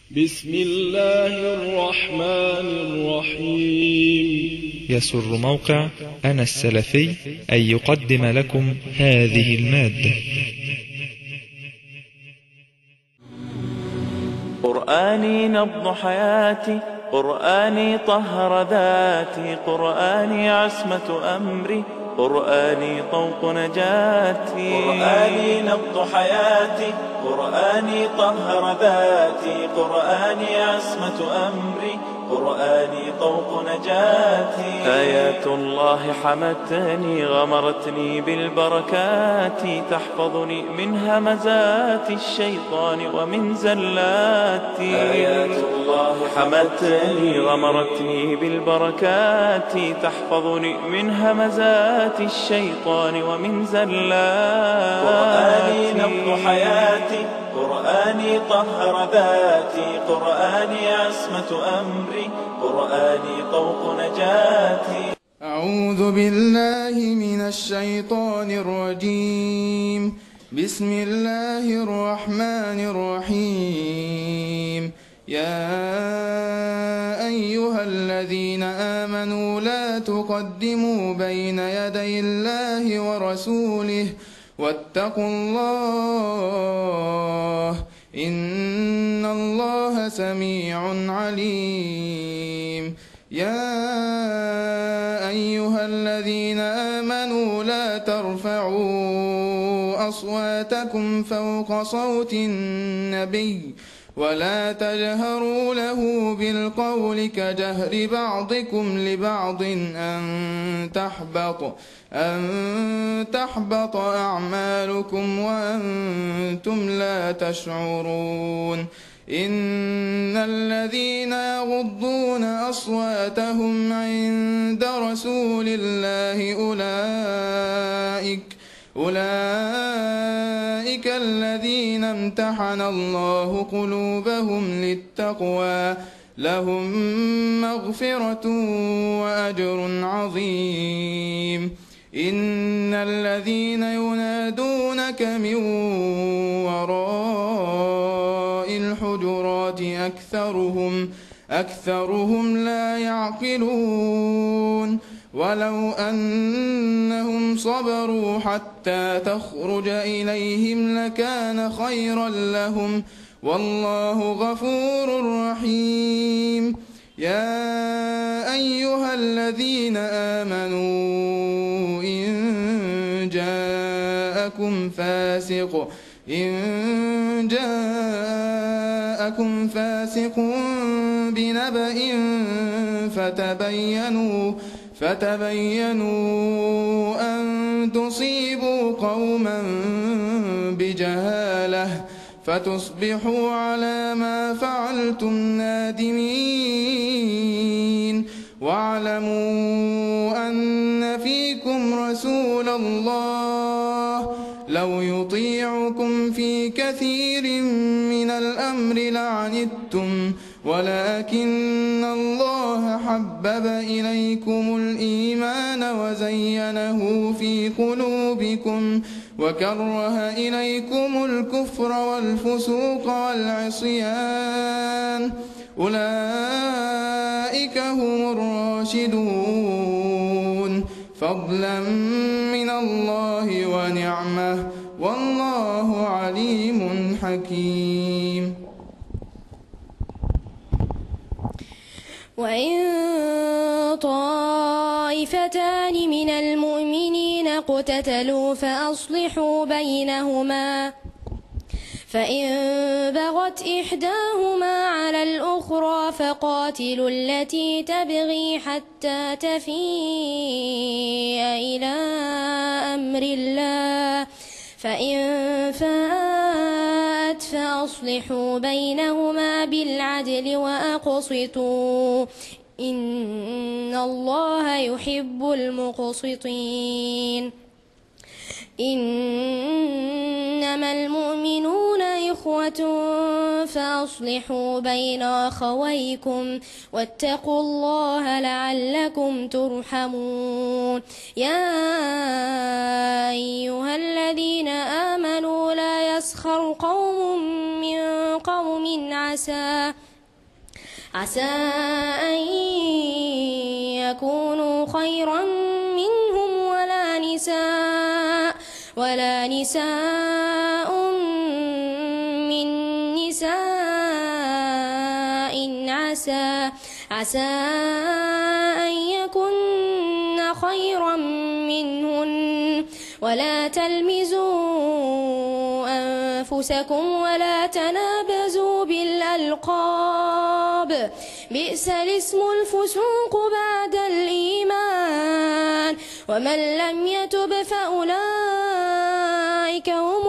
بسم الله الرحمن الرحيم يسر موقع أنا السلفي أن يقدم لكم هذه المادة قرآني نبض حياتي قرآني طهر ذاتي قرآني عصمة أمري قرآني طوق نجاتي قرآني نبض حياتي قرآني طهر ذاتي قرآني عصمة أمري قرآني طوق نجاتي آيات الله حمتني غمرتني بالبركات تحفظني من همزات الشيطان ومن زلاتي آيات الله حمتني غمرتني بالبركات تحفظني من همزات الشيطان ومن زلاتي قرآني نبض حياتي قرآني طهر ذاتي قرآني عصمة أمري قرآني طوق نجاتي أعوذ بالله من الشيطان الرجيم بسم الله الرحمن الرحيم يا أيها الذين آمنوا لا تقدموا بين يدي الله ورسوله واتقوا الله إن الله سميع عليم يا أيها الذين آمنوا لا ترفعوا أصواتكم فوق صوت النبي ولا تجهروا له بالقول كجهر بعضكم لبعض أن تحبط أن تحبط أعمالكم وأنتم لا تشعرون إن الذين يغضون أصواتهم عند رسول الله أولئك أولئك الذين امتحن الله قلوبهم للتقوى لهم مغفرة وأجر عظيم إن الذين ينادونك من وراء الحجرات أكثرهم أكثرهم لا يعقلون ولو أنهم صبروا حتى تخرج إليهم لكان خيرا لهم والله غفور رحيم يا أيها الذين آمنوا إن جاءكم فاسق إن جاءكم فاسق بنبأ فتبينوا فتبينوا أن تصيبوا قوما بجهالة فتصبحوا على ما فعلتم نادمين واعلموا أن فيكم رسول الله لو يطيعكم في كثير من الأمر لعنتم ولكن الله حبب إليكم الإيمان وزينه في قلوبكم وكره إليكم الكفر والفسوق والعصيان أولئك هم الراشدون فضلا من الله ونعمه والله عليم حكيم وإن طائفتان من المؤمنين اقتتلوا فأصلحوا بينهما فإن بغت إحداهما على الأخرى فقاتلوا التي تبغي حتى تفيء إلى أمر الله فإن فاءت فأصلحوا بينهما بالعدل وأقسطوا إن الله يحب المقسطين إنما المؤمنون إخوة فأصلحوا بين أخويكم واتقوا الله لعلكم ترحمون يا أيها الذين آمنوا لا يسخر قوم من قوم عسى عسى أن يكونوا خيرا منهم ولا نساء ولا نساء من نساء عسى عسى أن يكن خيرا منهن ولا تلمزوا أنفسكم ولا تنابزوا بالألقاب بئس الاسم الفسوق بعد الإيمان ومن لم يتب فأولئك هم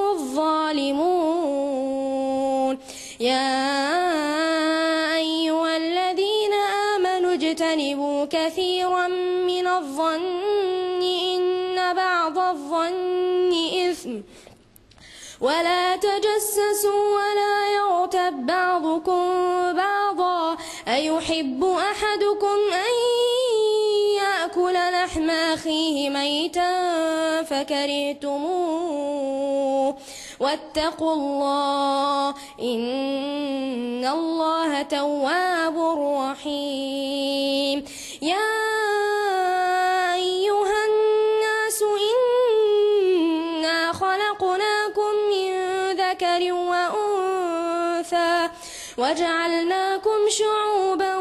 الظالمون يا أيها الذين آمنوا اجتنبوا كثيرا من الظن إن بعض الظن إثم ولا تجسسوا ولا يغتب بعضكم بعضا أيحب أحدكم أن يأكل لحم أخيه ميتا فكرهتموه واتقوا الله إن الله تواب رحيم يا أيها الناس إنا خلقناكم من ذكر وأنثى وجعلناكم شعوبا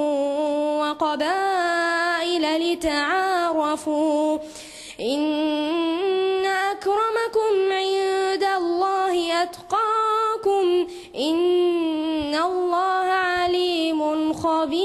وقبائل لتعارفوا إن أكرمكم عند الله أتقاكم إن الله عليم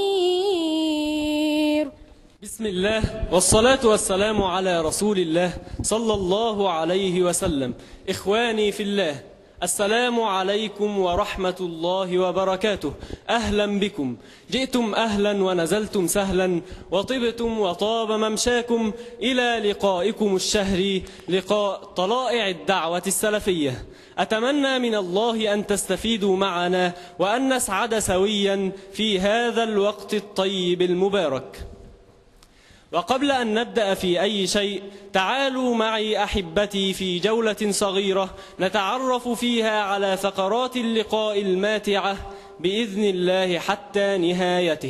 خبير بسم الله والصلاة والسلام على رسول الله صلى الله عليه وسلم إخواني في الله السلام عليكم ورحمة الله وبركاته أهلا بكم جئتم أهلا ونزلتم سهلا وطبتم وطاب ممشاكم إلى لقائكم الشهري لقاء طلائع الدعوة السلفية أتمنى من الله أن تستفيدوا معنا وأن نسعد سويا في هذا الوقت الطيب المبارك وقبل أن نبدأ في أي شيء تعالوا معي أحبتي في جولة صغيرة نتعرف فيها على فقرات اللقاء الماتعة بإذن الله حتى نهايته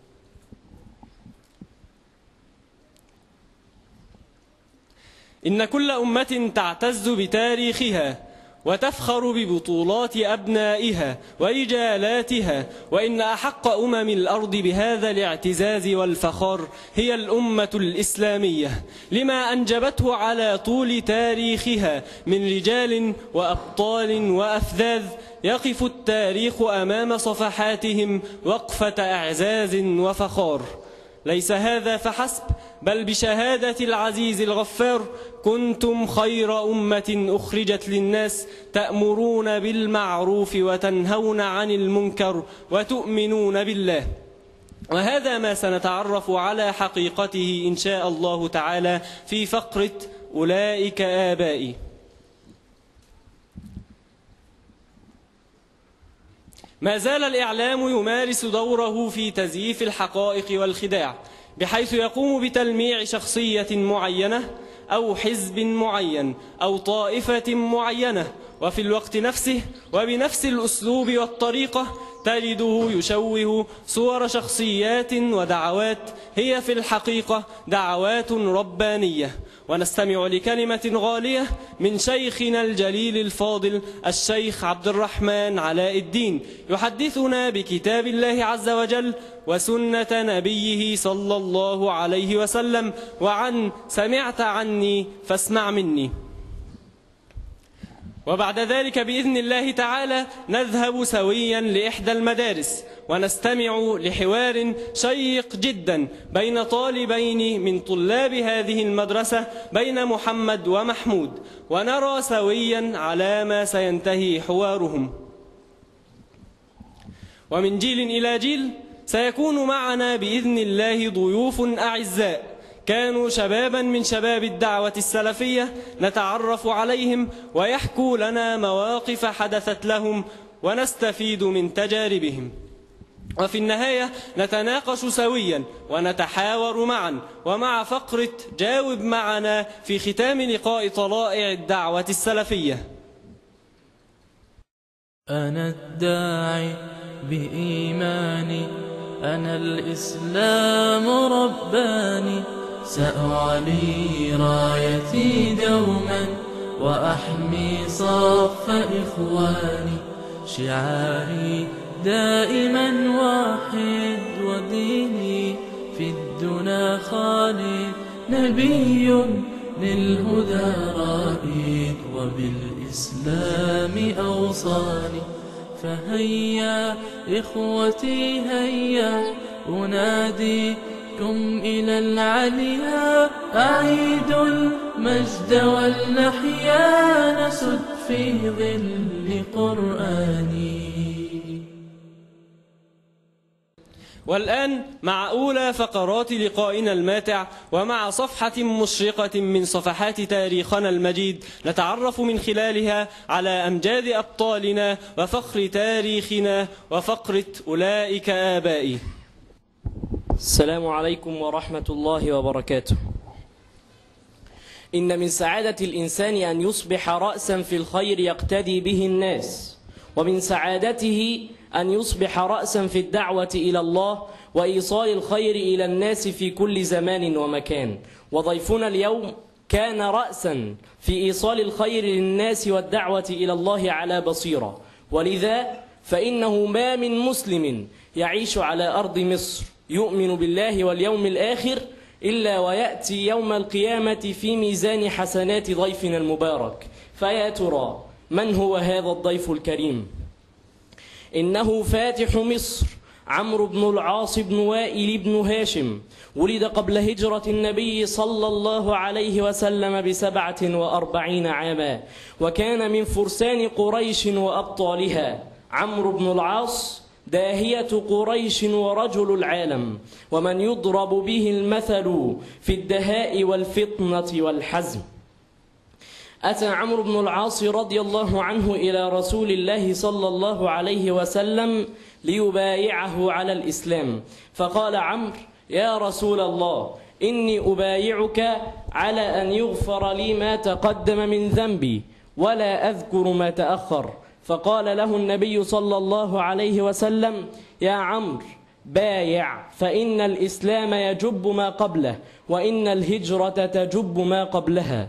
إن كل أمة تعتز بتاريخها وتفخر ببطولات أبنائها ورجالاتها وإن أحق أمم الأرض بهذا الاعتزاز والفخر هي الأمة الإسلامية لما أنجبته على طول تاريخها من رجال وأبطال وأفذاذ يقف التاريخ أمام صفحاتهم وقفة أعزاز وفخار ليس هذا فحسب بل بشهادة العزيز الغفار كنتم خير أمة أخرجت للناس تأمرون بالمعروف وتنهون عن المنكر وتؤمنون بالله وهذا ما سنتعرف على حقيقته إن شاء الله تعالى في فقرة أولئك آبائي ما زال الإعلام يمارس دوره في تزييف الحقائق والخداع بحيث يقوم بتلميع شخصية معينة أو حزب معين أو طائفة معينة وفي الوقت نفسه وبنفس الأسلوب والطريقة تجده يشوه صور شخصيات ودعوات هي في الحقيقة دعوات ربانية ونستمع لكلمة غالية من شيخنا الجليل الفاضل الشيخ عبد الرحمن علاء الدين يحدثنا بكتاب الله عز وجل وسنة نبيه صلى الله عليه وسلم وعن سمعت عني فاسمع مني وبعد ذلك بإذن الله تعالى نذهب سويا لإحدى المدارس ونستمع لحوار شيق جدا بين طالبين من طلاب هذه المدرسة بين محمد ومحمود ونرى سويا على ما سينتهي حوارهم ومن جيل إلى جيل سيكون معنا بإذن الله ضيوف أعزاء كانوا شبابا من شباب الدعوة السلفية نتعرف عليهم ويحكوا لنا مواقف حدثت لهم ونستفيد من تجاربهم وفي النهاية نتناقش سويا ونتحاور معا ومع فقرة جاوب معنا في ختام لقاء طلائع الدعوة السلفية أنا الداعي بإيماني أنا الإسلام رباني سأعلي رايتي دوما وأحمي صف إخواني شعاري دائما واحد وديني في الدنا خالد نبي للهدى رائد وبالإسلام أوصاني فهيا إخوتي هيا أناديكم إلى العليا أعيد المجد والنحيا نسد في ظل قرآني والآن مع أولى فقرات لقائنا الماتع ومع صفحة مشرقة من صفحات تاريخنا المجيد نتعرف من خلالها على أمجاد أبطالنا وفخر تاريخنا وفقرة أولئك آبائي السلام عليكم ورحمة الله وبركاته إن من سعادة الإنسان أن يصبح رأسا في الخير يقتدي به الناس ومن سعادته أن يصبح رأسا في الدعوة إلى الله وإيصال الخير إلى الناس في كل زمان ومكان وضيفنا اليوم كان رأسا في إيصال الخير للناس والدعوة إلى الله على بصيرة ولذا فإنه ما من مسلم يعيش على أرض مصر يؤمن بالله واليوم الآخر إلا ويأتي يوم القيامة في ميزان حسنات ضيفنا المبارك فيا ترى من هو هذا الضيف الكريم إنه فاتح مصر عمرو بن العاص بن وائل بن هاشم ولد قبل هجرة النبي صلى الله عليه وسلم بسبعة وأربعين عاما وكان من فرسان قريش وأبطالها عمرو بن العاص داهية قريش ورجل العالم ومن يضرب به المثل في الدهاء والفطنة والحزم أتى عمرو بن العاص رضي الله عنه إلى رسول الله صلى الله عليه وسلم ليبايعه على الإسلام فقال عمرو يا رسول الله إني أبايعك على أن يغفر لي ما تقدم من ذنبي ولا أذكر ما تأخر فقال له النبي صلى الله عليه وسلم يا عمرو بايع فإن الإسلام يجب ما قبله وإن الهجرة تجب ما قبلها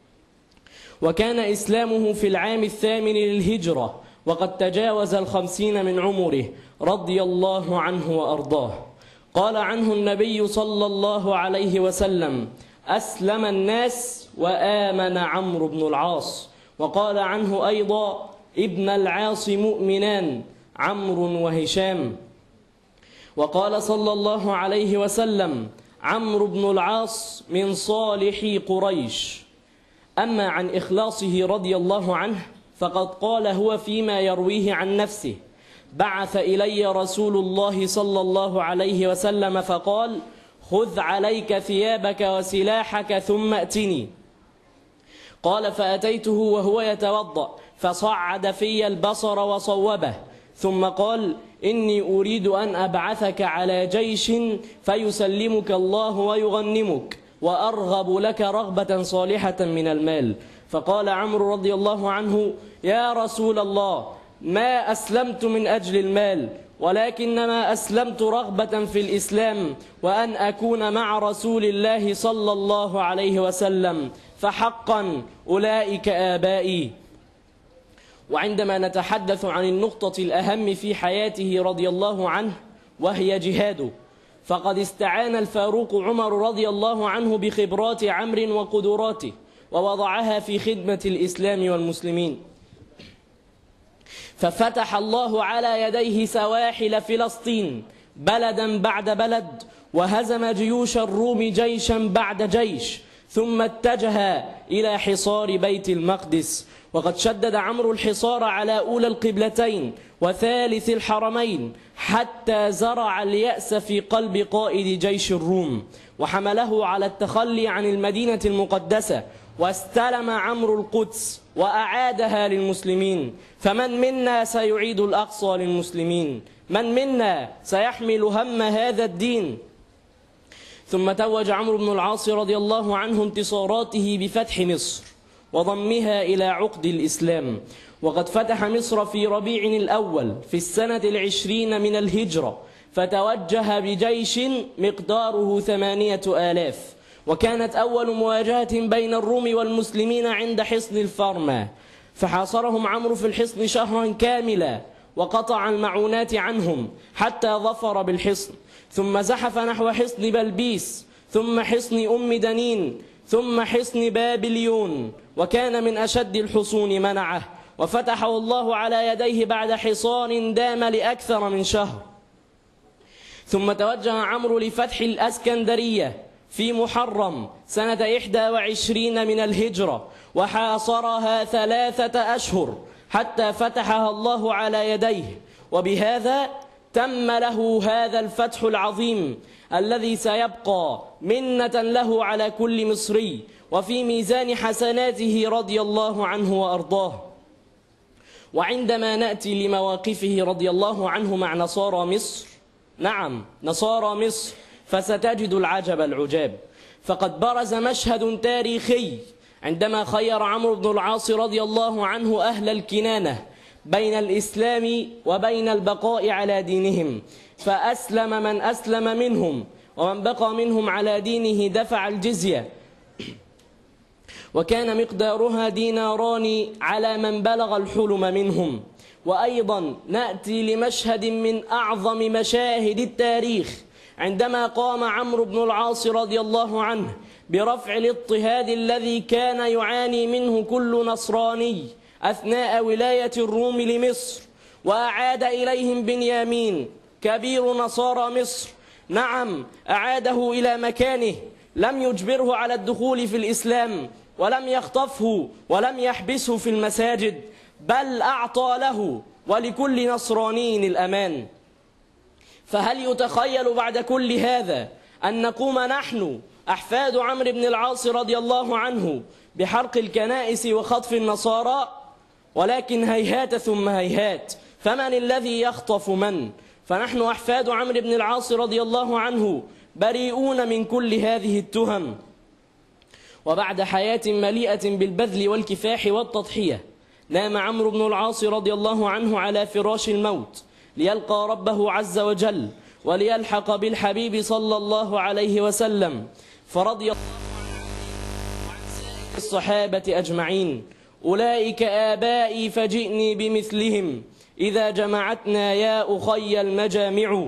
وكان إسلامه في العام الثامن للهجرة وقد تجاوز الخمسين من عمره رضي الله عنه وأرضاه قال عنه النبي صلى الله عليه وسلم أسلم الناس وآمن عمرو بن العاص وقال عنه أيضا ابن العاص مؤمنان عمرو وهشام وقال صلى الله عليه وسلم عمرو بن العاص من صالح قريش أما عن إخلاصه رضي الله عنه فقد قال هو فيما يرويه عن نفسه بعث إلي رسول الله صلى الله عليه وسلم فقال خذ عليك ثيابك وسلاحك ثم أتني قال فأتيته وهو يتوضأ فصعد في البصر وصوبه ثم قال إني أريد أن أبعثك على جيش فيسلمك الله ويغنمك وأرغب لك رغبة صالحة من المال فقال عمرو رضي الله عنه يا رسول الله ما أسلمت من أجل المال ولكنما أسلمت رغبة في الإسلام وأن أكون مع رسول الله صلى الله عليه وسلم فحقا أولئك آبائي وعندما نتحدث عن النقطة الأهم في حياته رضي الله عنه وهي جهاده فقد استعان الفاروق عمر رضي الله عنه بخبرات عمرو وقدراته ووضعها في خدمة الإسلام والمسلمين ففتح الله على يديه سواحل فلسطين بلدا بعد بلد وهزم جيوش الروم جيشا بعد جيش ثم اتجه إلى حصار بيت المقدس وقد شدد عمرو الحصار على أولى القبلتين وثالث الحرمين حتى زرع اليأس في قلب قائد جيش الروم وحمله على التخلي عن المدينة المقدسة واستلم عمرو القدس وأعادها للمسلمين فمن منا سيعيد الأقصى للمسلمين من منا سيحمل هم هذا الدين ثم توج عمرو بن العاص رضي الله عنه انتصاراته بفتح مصر وضمها إلى عقد الإسلام وقد فتح مصر في ربيع الأول في السنة العشرين من الهجرة فتوجه بجيش مقداره ثمانية آلاف وكانت أول مواجهة بين الروم والمسلمين عند حصن الفرما فحاصرهم عمرو في الحصن شهرا كاملا وقطع المعونات عنهم حتى ظفر بالحصن ثم زحف نحو حصن بلبيس ثم حصن أم دنين ثم حصن بابليون وكان من أشد الحصون منعه وفتحه الله على يديه بعد حصان دام لأكثر من شهر ثم توجه عمرو لفتح الأسكندرية في محرم سنة إحدى وعشرين من الهجرة وحاصرها ثلاثة أشهر حتى فتحها الله على يديه وبهذا تم له هذا الفتح العظيم الذي سيبقى منة له على كل مصري وفي ميزان حسناته رضي الله عنه وأرضاه وعندما نأتي لمواقفه رضي الله عنه مع نصارى مصر نعم نصارى مصر فستجد العجب العجاب فقد برز مشهد تاريخي عندما خير عمرو بن العاص رضي الله عنه أهل الكنانة بين الإسلام وبين البقاء على دينهم فأسلم من أسلم منهم ومن بقى منهم على دينه دفع الجزية وكان مقدارها ديناران على من بلغ الحلم منهم وأيضا نأتي لمشهد من أعظم مشاهد التاريخ عندما قام عمرو بن العاص رضي الله عنه برفع الاضطهاد الذي كان يعاني منه كل نصراني أثناء ولاية الروم لمصر وأعاد إليهم بنيامين كبير نصارى مصر نعم أعاده إلى مكانه لم يجبره على الدخول في الإسلام ولم يخطفه ولم يحبسه في المساجد بل أعطى له ولكل نصراني الأمان فهل يتخيل بعد كل هذا أن نقوم نحن أحفاد عمرو بن العاص رضي الله عنه بحرق الكنائس وخطف النصارى ولكن هيهات ثم هيهات فمن الذي يخطف من فنحن أحفاد عمرو بن العاص رضي الله عنه بريئون من كل هذه التهم وبعد حياة مليئة بالبذل والكفاح والتضحية نام عمرو بن العاص رضي الله عنه على فراش الموت ليلقى ربه عز وجل وليلحق بالحبيب صلى الله عليه وسلم فرضي الله عن سائر الصحابة أجمعين أولئك آبائي فجئني بمثلهم إذا جمعتنا يا أخي المجامع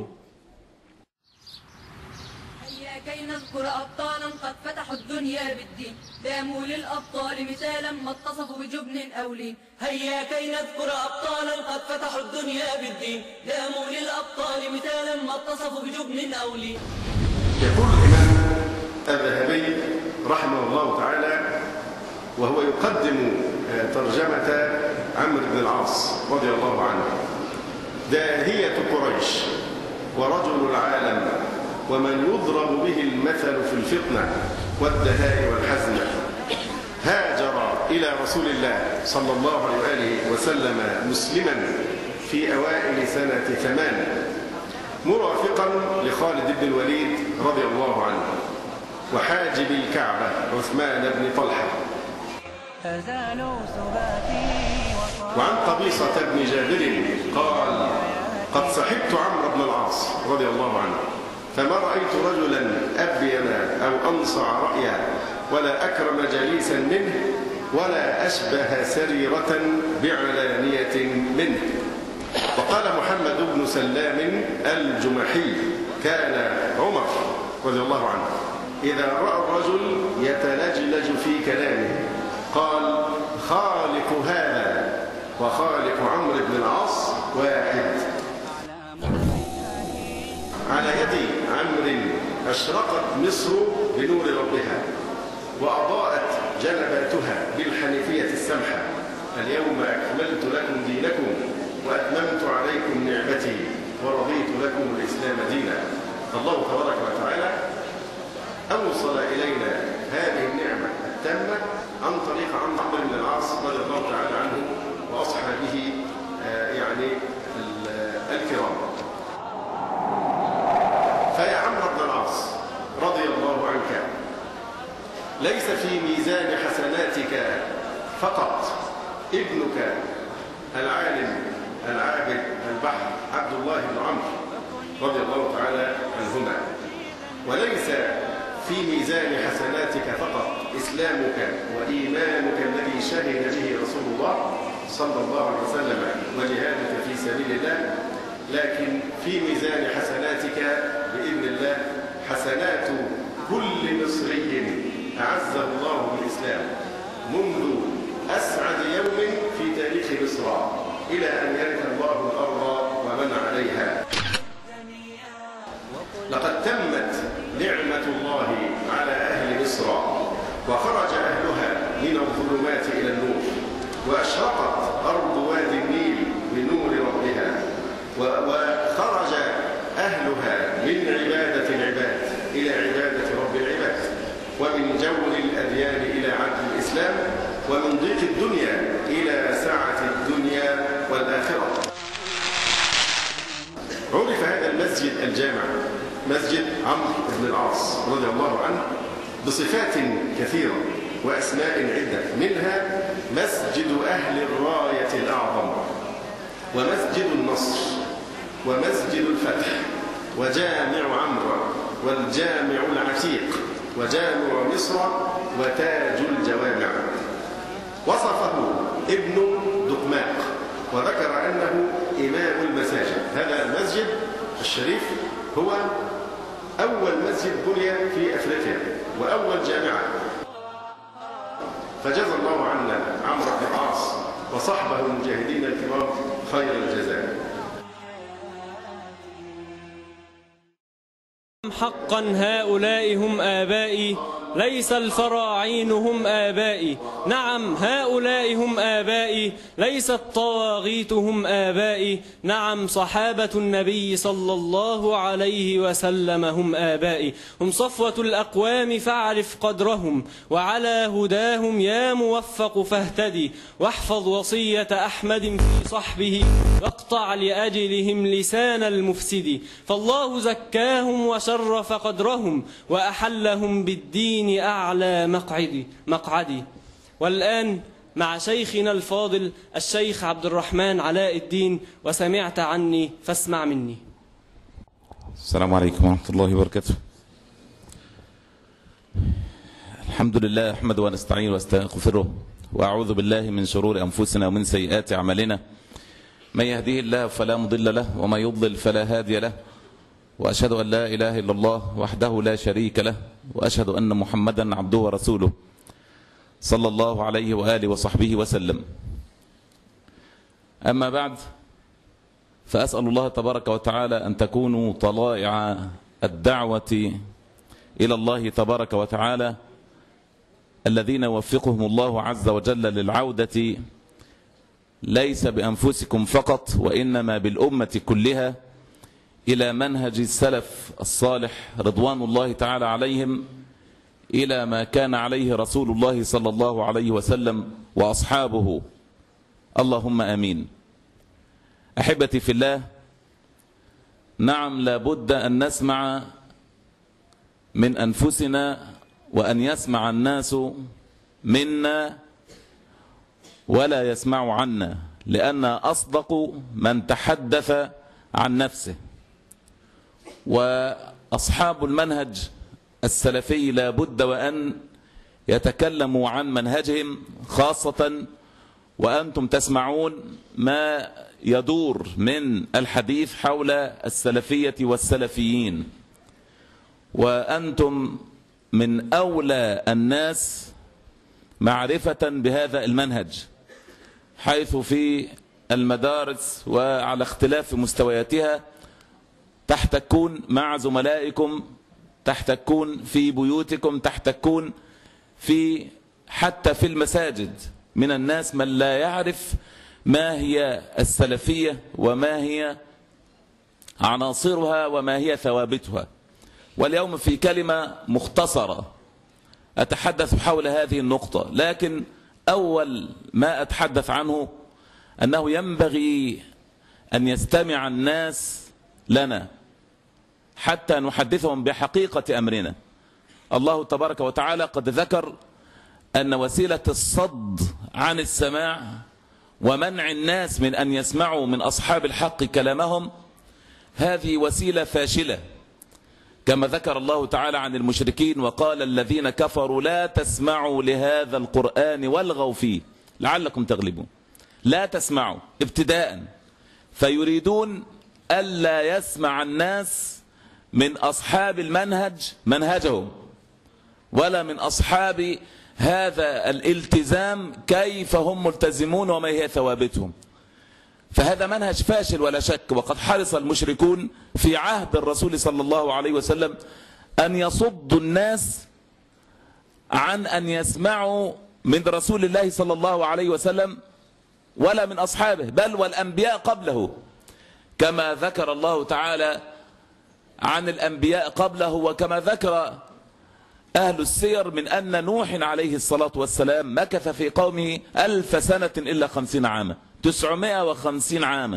هيا كي نذكر أبطالا قد فتحوا الدنيا بالدين داموا للأبطال مثالا ما اتصفوا بجبن أو لين هيا كي نذكر أبطالا قد فتحوا الدنيا بالدين داموا للأبطال مثالا ما اتصفوا بجبن أو لين يقول الإمام الذهبي رحمه الله تعالى وهو يقدم ترجمة عمرو بن العاص رضي الله عنه داهية قريش ورجل العالم ومن يضرب به المثل في الفطنة والدهاء والحزن هاجر إلى رسول الله صلى الله عليه وآله وسلم مسلما في أوائل سنة ثمان مرافقا لخالد بن الوليد رضي الله عنه وحاجب الكعبة عثمان بن طلحة وعن قبيصة بن جابر قال قد صحبت عمرو بن العاص رضي الله عنه فما رأيت رجلا أبين أو أنصع رأيا ولا أكرم جليسا منه ولا أشبه سريرة بعلانية منه وقال محمد بن سلام الجمحي كان عمر رضي الله عنه إذا رأى الرجل يتلجلج في كلامه قال خالق هذا وخالق عمرو بن العاص واحد على يد عمرو أشرقت مصر بنور ربها وأضاءت جنباتها بالحنيفية السمحة اليوم أكملت لكم دينكم وأتممت عليكم نعمتي ورضيت لكم الإسلام دينا فالله تبارك وتعالى أوصل إلينا هذه النعمة التامة عن طريق عمرو بن العاص رضي الله تعالى عنه وأصحابه آه، يعني ال- الكرام فيا عمرو بن العاص رضي الله عنك ليس في ميزان حسناتك فقط ابنك العالم العابد البحر عبد الله بن عمرو رضي الله تعالى عنهما وليس في ميزان حسناتك فقط إسلامك وإيمانك الذي شهد به رسول الله صلى الله عليه وسلم وجهادك في سبيل الله لكن في ميزان حسناتك بإذن الله حسنات كل مصري أعزه الله بالإسلام منذ أسعد يوم في تاريخ مصر إلى أن يرث الله الأرض ومن عليها لقد تمت نعمة الله على أهل مصر وخرج أهلها من الظلمات إلى النور وأشرقت أرض وادي النيل بنور ربها و- وخرج أهلها من عبادة العباد إلى عبادة رب العباد ومن جور الأديان إلى عدل الإسلام ومن ضيق الدنيا إلى سعة الدنيا والآخرة عرف هذا المسجد الجامع مسجد عمرو بن العاص رضي الله عنه بصفات كثيرة وأسماء عدة منها مسجد أهل الراية الأعظم ومسجد النصر ومسجد الفتح وجامع عمرو والجامع العتيق وجامع مصر وتاج الجوامع وصفه ابن دقماق وذكر أنه إمام المساجد هذا المسجد الشريف هو أول مسجد بني في أفريقيا وأول جامعة فجزى الله عنا عمرو بن العاص وصحبه المجاهدين الكرام خير الجزاء حقا هؤلاء هم آبائي ليس الفراعين هم آبائي نعم هؤلاء هم آبائي ليس الطواغيت هم آبائي نعم صحابة النبي صلى الله عليه وسلم هم آبائي هم صفوة الأقوام فاعرف قدرهم وعلى هداهم يا موفق فاهتدي واحفظ وصية أحمد في صحبه واقطع لأجلهم لسان المفسد فالله زكاهم وشرف قدرهم وأحلهم بالدين أعلى مقعدي مقعدي والآن مع شيخنا الفاضل الشيخ عبد الرحمن علاء الدين وسمعت عني فاسمع مني السلام عليكم ورحمة الله وبركاته الحمد لله أحمد ونستعين واستغفره وأعوذ بالله من شرور أنفسنا ومن سيئات أعمالنا من يهديه الله فلا مضل له وما يضلل فلا هادي له وأشهد أن لا إله إلا الله وحده لا شريك له وأشهد أن محمدا عبده ورسوله صلى الله عليه وآله وصحبه وسلم أما بعد فأسأل الله تبارك وتعالى أن تكونوا طلائع الدعوة إلى الله تبارك وتعالى الذين يوفقهم الله عز وجل للعودة ليس بأنفسكم فقط وإنما بالأمة كلها إلى منهج السلف الصالح رضوان الله تعالى عليهم إلى ما كان عليه رسول الله صلى الله عليه وسلم وأصحابه اللهم آمين أحبتي في الله نعم لابد أن نسمع من أنفسنا وأن يسمع الناس منا ولا يسمع عنا لأن أصدق من تحدث عن نفسه وأصحاب المنهج السلفي لا بد وأن يتكلموا عن منهجهم خاصة وأنتم تسمعون ما يدور من الحديث حول السلفية والسلفيين وأنتم من أولى الناس معرفة بهذا المنهج حيث في المدارس وعلى اختلاف مستوياتها تحتكون مع زملائكم تحتكون في بيوتكم تحتكون في حتى في المساجد من الناس من لا يعرف ما هي السلفية وما هي عناصرها وما هي ثوابتها واليوم في كلمة مختصرة أتحدث حول هذه النقطة لكن أول ما أتحدث عنه أنه ينبغي أن يستمع الناس لنا حتى نحدثهم بحقيقة أمرنا الله تبارك وتعالى قد ذكر أن وسيلة الصد عن السماع ومنع الناس من أن يسمعوا من أصحاب الحق كلامهم هذه وسيلة فاشلة كما ذكر الله تعالى عن المشركين وقال الذين كفروا لا تسمعوا لهذا القرآن والغوا فيه لعلكم تغلبون لا تسمعوا ابتداء فيريدون ألا يسمع الناس من أصحاب المنهج منهجهم ولا من أصحاب هذا الالتزام كيف هم ملتزمون وما هي ثوابتهم فهذا منهج فاشل ولا شك وقد حرص المشركون في عهد الرسول صلى الله عليه وسلم أن يصدوا الناس عن أن يسمعوا من رسول الله صلى الله عليه وسلم ولا من أصحابه بل والأنبياء قبله كما ذكر الله تعالى عن الأنبياء قبله وكما ذكر أهل السير من أن نوح عليه الصلاة والسلام مكث في قومه ألف سنة إلا خمسين عاما تسعمائة وخمسين عاما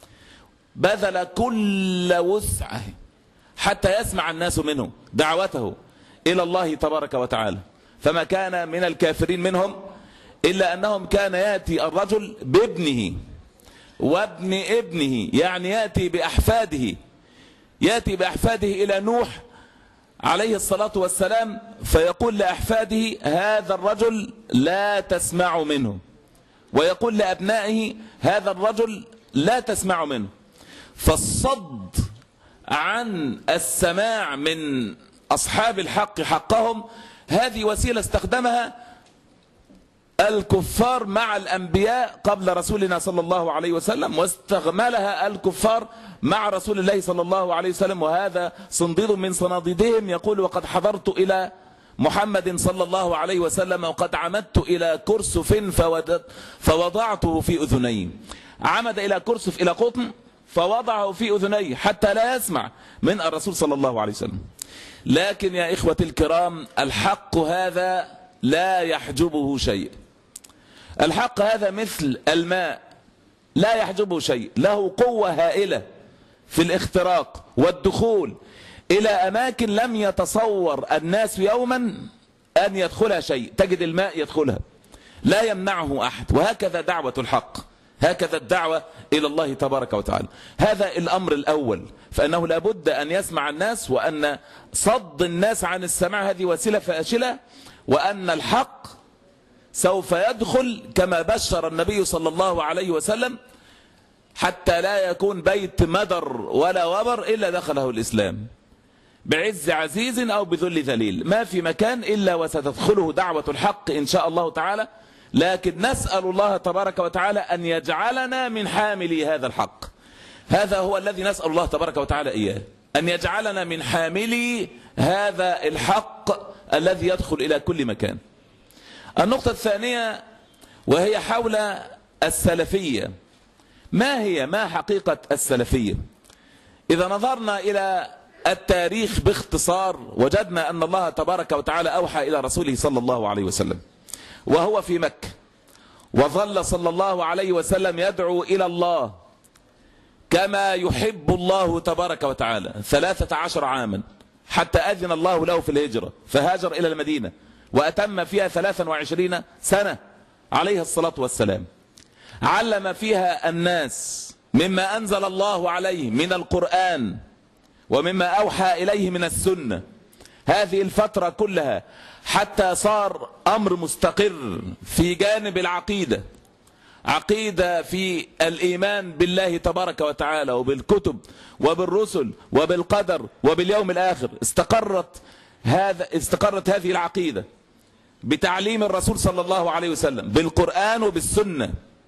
بذل كل وسعه حتى يسمع الناس منه دعوته إلى الله تبارك وتعالى فما كان من الكافرين منهم إلا أنهم كان يأتي الرجل بابنه وابن ابنه يعني يأتي بأحفاده يأتي بأحفاده إلى نوح عليه الصلاة والسلام فيقول لأحفاده هذا الرجل لا تسمع منه ويقول لأبنائه هذا الرجل لا تسمع منه فالصد عن السماع من أصحاب الحق حقهم هذه وسيلة استخدمها الكفار مع الأنبياء قبل رسولنا صلى الله عليه وسلم واستغملها الكفار مع رسول الله صلى الله عليه وسلم وهذا صنديد من صناديدهم يقول وقد حضرت إلى محمد صلى الله عليه وسلم وقد عمدت إلى كرسف فوضعته في أذني عمد إلى كرسف إلى قطن فوضعه في أذنيه حتى لا يسمع من الرسول صلى الله عليه وسلم لكن يا إخوة الكرام الحق هذا لا يحجبه شيء الحق هذا مثل الماء لا يحجبه شيء له قوة هائلة في الاختراق والدخول إلى أماكن لم يتصور الناس يوما أن يدخلها شيء تجد الماء يدخلها لا يمنعه أحد وهكذا دعوة الحق هكذا الدعوة إلى الله تبارك وتعالى هذا الأمر الأول فأنه لابد أن يسمع الناس وأن صد الناس عن السماع هذه وسيلة فاشلة وأن الحق سوف يدخل كما بشر النبي صلى الله عليه وسلم حتى لا يكون بيت مدر ولا وبر إلا دخله الإسلام بعز عزيز أو بذل ذليل ما في مكان إلا وستدخله دعوة الحق إن شاء الله تعالى لكن نسأل الله تبارك وتعالى أن يجعلنا من حاملي هذا الحق هذا هو الذي نسأل الله تبارك وتعالى إياه أن يجعلنا من حاملي هذا الحق الذي يدخل إلى كل مكان النقطة الثانية وهي حول السلفية ما هي ما حقيقة السلفية إذا نظرنا إلى التاريخ باختصار وجدنا أن الله تبارك وتعالى أوحى إلى رسوله صلى الله عليه وسلم وهو في مكة وظل صلى الله عليه وسلم يدعو إلى الله كما يحب الله تبارك وتعالى ثلاثة عشر عاما حتى أذن الله له في الهجرة فهاجر إلى المدينة وأتم فيها ثلاثا وعشرين سنة عليه الصلاة والسلام علم فيها الناس مما أنزل الله عليه من القرآن ومما أوحى إليه من السنة هذه الفترة كلها حتى صار أمر مستقر في جانب العقيدة عقيدة في الإيمان بالله تبارك وتعالى وبالكتب وبالرسل وبالقدر وباليوم الآخر استقرت هذا استقرت هذه العقيدة بتعليم الرسول صلى الله عليه وسلم بالقرآن وبالسنة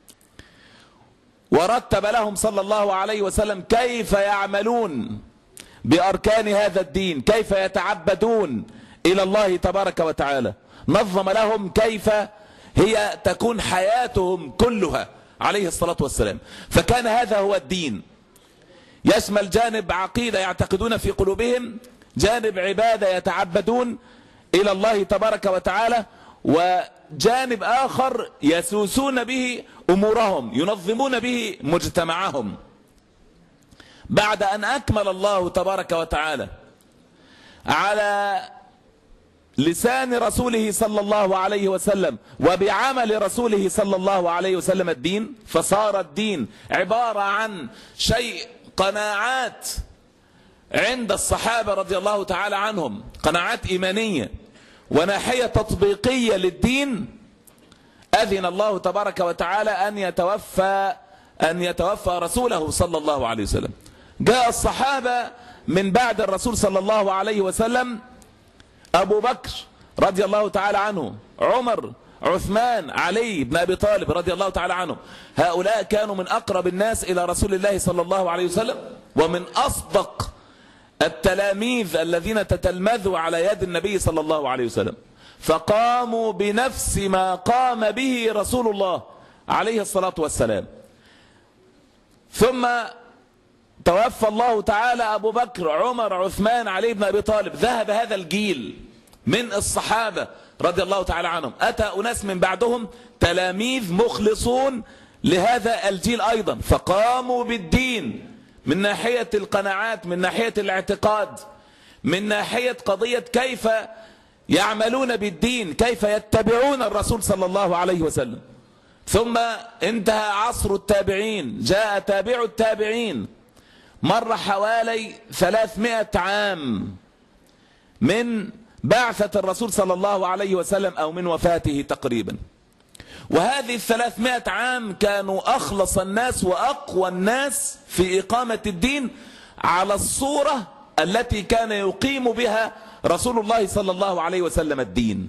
ورتب لهم صلى الله عليه وسلم كيف يعملون بأركان هذا الدين كيف يتعبدون إلى الله تبارك وتعالى نظم لهم كيف هي تكون حياتهم كلها عليه الصلاة والسلام فكان هذا هو الدين يشمل جانب عقيدة يعتقدون في قلوبهم جانب عبادة يتعبدون إلى الله تبارك وتعالى وجانب آخر يسوسون به أمورهم ينظمون به مجتمعهم بعد أن أكمل الله تبارك وتعالى على لسان رسوله صلى الله عليه وسلم وبعمل رسوله صلى الله عليه وسلم الدين فصار الدين عبارة عن شيء قناعات عند الصحابة رضي الله تعالى عنهم قناعات إيمانية وناحية تطبيقية للدين أذن الله تبارك وتعالى أن يتوفى أن يتوفى رسوله صلى الله عليه وسلم جاء الصحابة من بعد الرسول صلى الله عليه وسلم أبو بكر رضي الله تعالى عنه عمر عثمان علي بن أبي طالب رضي الله تعالى عنه هؤلاء كانوا من أقرب الناس إلى رسول الله صلى الله عليه وسلم ومن أصدق التلاميذ الذين تتلمذوا على يد النبي صلى الله عليه وسلم فقاموا بنفس ما قام به رسول الله عليه الصلاة والسلام ثم توفى الله تعالى أبو بكر عمر عثمان علي بن أبي طالب ذهب هذا الجيل من الصحابة رضي الله تعالى عنهم أتى أناس من بعدهم تلاميذ مخلصون لهذا الجيل أيضا فقاموا بالدين من ناحية القناعات من ناحية الاعتقاد من ناحية قضية كيف يعملون بالدين كيف يتبعون الرسول صلى الله عليه وسلم ثم انتهى عصر التابعين جاء تابع التابعين مر حوالي ثلاثمائة عام من بعثة الرسول صلى الله عليه وسلم أو من وفاته تقريبا وهذه الثلاثمائة عام كانوا أخلص الناس وأقوى الناس في إقامة الدين على الصورة التي كان يقيم بها رسول الله صلى الله عليه وسلم الدين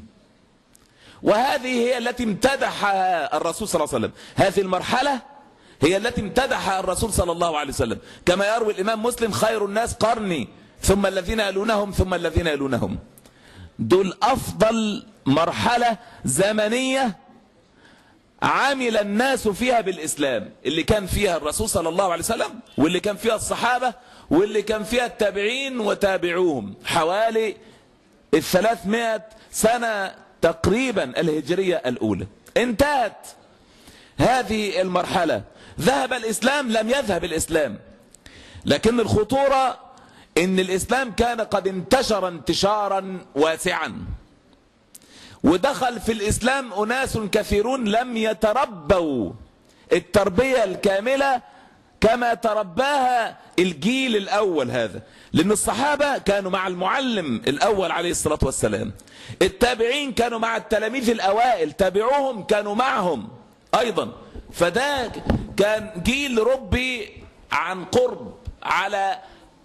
وهذه هي التي امتدحها الرسول صلى الله عليه وسلم هذه المرحلة هي التي امتدحها الرسول صلى الله عليه وسلم كما يروي الإمام مسلم خير الناس قرني ثم الذين يلونهم ثم الذين يلونهم دول أفضل مرحلة زمنية عمل الناس فيها بالإسلام اللي كان فيها الرسول صلى الله عليه وسلم واللي كان فيها الصحابة واللي كان فيها التابعين وتابعوهم حوالي الثلاثمائة سنة تقريبا الهجرية الأولى انتهت هذه المرحلة ذهب الإسلام لم يذهب الإسلام لكن الخطورة ان الإسلام كان قد انتشر انتشارا واسعا ودخل في الإسلام أناس كثيرون لم يتربوا التربية الكاملة كما ترباها الجيل الأول هذا لأن الصحابة كانوا مع المعلم الأول عليه الصلاة والسلام التابعين كانوا مع التلاميذ الأوائل تابعوهم كانوا معهم أيضا فده كان جيل ربي عن قرب على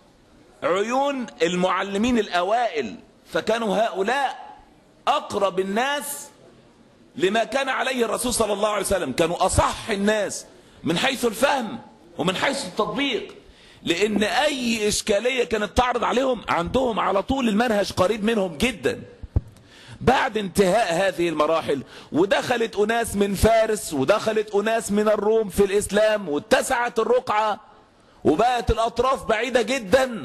عيون المعلمين الأوائل فكانوا هؤلاء أقرب الناس لما كان عليه الرسول صلى الله عليه وسلم كانوا أصح الناس من حيث الفهم ومن حيث التطبيق لأن أي إشكالية كانت تعرض عليهم عندهم على طول المنهج قريب منهم جدا بعد انتهاء هذه المراحل ودخلت أناس من فارس ودخلت أناس من الروم في الإسلام واتسعت الرقعة وبقت الأطراف بعيدة جدا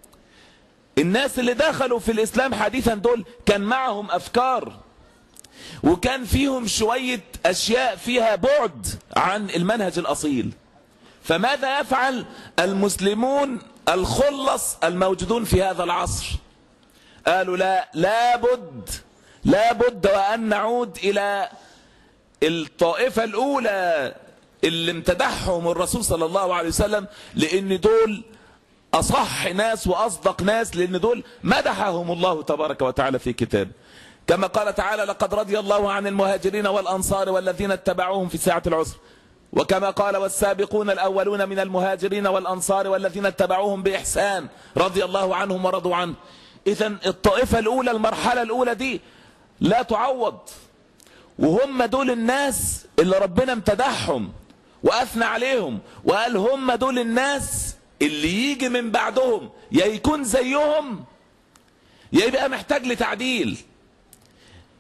الناس اللي دخلوا في الإسلام حديثا دول كان معهم أفكار وكان فيهم شوية أشياء فيها بعد عن المنهج الأصيل فماذا يفعل المسلمون الخلص الموجودون في هذا العصر قالوا لا لابد لابد وأن نعود إلى الطائفة الأولى اللي امتدحهم الرسول صلى الله عليه وسلم لأن دول أصح ناس وأصدق ناس لأن دول مدحهم الله تبارك وتعالى في كتابه كما قال تعالى لقد رضي الله عن المهاجرين والأنصار والذين اتبعوهم في ساعة العسر وكما قال والسابقون الأولون من المهاجرين والأنصار والذين اتبعوهم بإحسان رضي الله عنهم ورضوا عنه إذا الطائفة الأولى المرحلة الأولى دي لا تعوض وهم دول الناس اللي ربنا امتدحهم وأثنى عليهم وقال هم دول الناس اللي يجي من بعدهم يا يكون زيهم يا يبقى محتاج لتعديل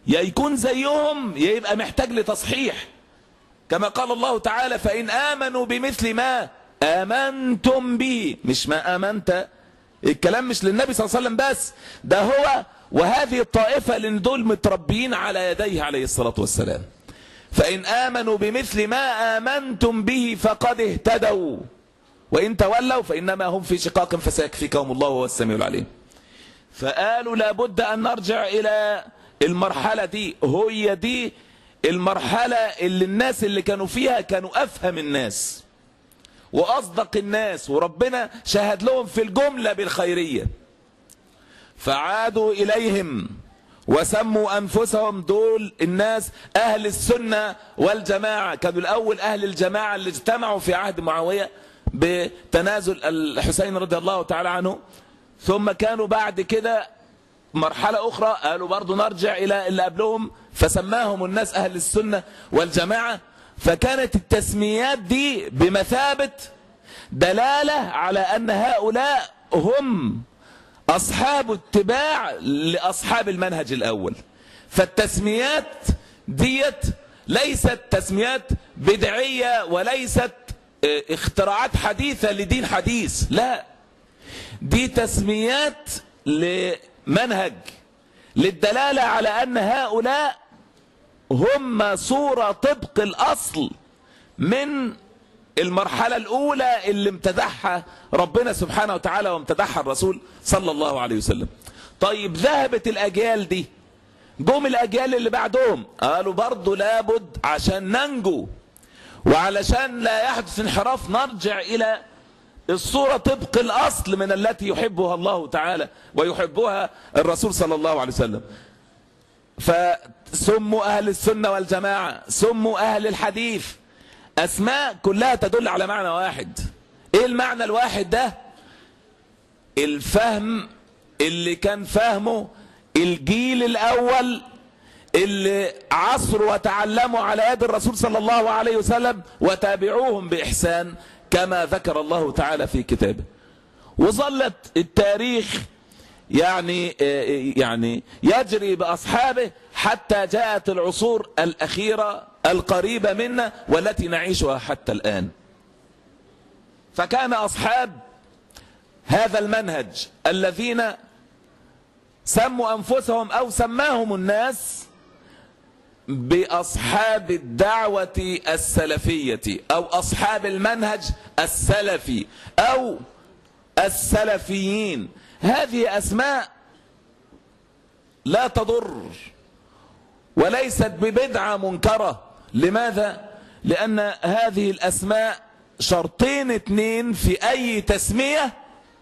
يا يكون زيهم يا يبقى محتاج لتصحيح كما قال الله تعالى فإن آمنوا بمثل ما آمنتم به مش ما آمنت الكلام مش للنبي صلى الله عليه وسلم بس ده هو وهذه الطائفة لأن دول متربيين على يديه عليه الصلاة والسلام فإن آمنوا بمثل ما آمنتم به فقد اهتدوا وإن تولوا فإنما هم في شقاق فسيكفيكهم الله وهو السميع العليم فقالوا لابد أن نرجع إلى المرحلة دي هي دي المرحلة اللي الناس اللي كانوا فيها كانوا أفهم الناس وأصدق الناس وربنا شهد لهم في الجملة بالخيرية فعادوا إليهم وسموا أنفسهم دول الناس أهل السنة والجماعة كانوا الأول أهل الجماعة اللي اجتمعوا في عهد معاوية بتنازل الحسين رضي الله تعالى عنه ثم كانوا بعد كده مرحلة أخرى قالوا برضو نرجع إلى اللي قبلهم فسماهم الناس أهل السنة والجماعة فكانت التسميات دي بمثابة دلالة على أن هؤلاء هم أصحاب اتباع لأصحاب المنهج الأول فالتسميات ديت ليست تسميات بدعية وليست اختراعات حديثة لدين حديث لا دي تسميات لمنهج للدلالة على أن هؤلاء هم صورة طبق الأصل من المرحلة الأولى اللي امتدحها ربنا سبحانه وتعالى وامتدحها الرسول صلى الله عليه وسلم طيب ذهبت الأجيال دي جم الأجيال اللي بعدهم قالوا برضو لابد عشان ننجو وعلشان لا يحدث انحراف نرجع إلى الصورة طبق الأصل من التي يحبها الله تعالى ويحبها الرسول صلى الله عليه وسلم فسموا أهل السنة والجماعة سموا أهل الحديث أسماء كلها تدل على معنى واحد إيه المعنى الواحد ده الفهم اللي كان فهمه الجيل الأول اللي عصروا وتعلموا على يد الرسول صلى الله عليه وسلم وتابعوهم بإحسان كما ذكر الله تعالى في كتابه وظلت التاريخ يعني يعني يجري بأصحابه حتى جاءت العصور الأخيرة القريبة منا والتي نعيشها حتى الآن فكان أصحاب هذا المنهج الذين سموا أنفسهم أو سماهم الناس بأصحاب الدعوة السلفية أو أصحاب المنهج السلفي أو السلفيين هذه أسماء لا تضر وليست ببدعة منكرة لماذا؟ لأن هذه الأسماء شرطين اتنين في أي تسمية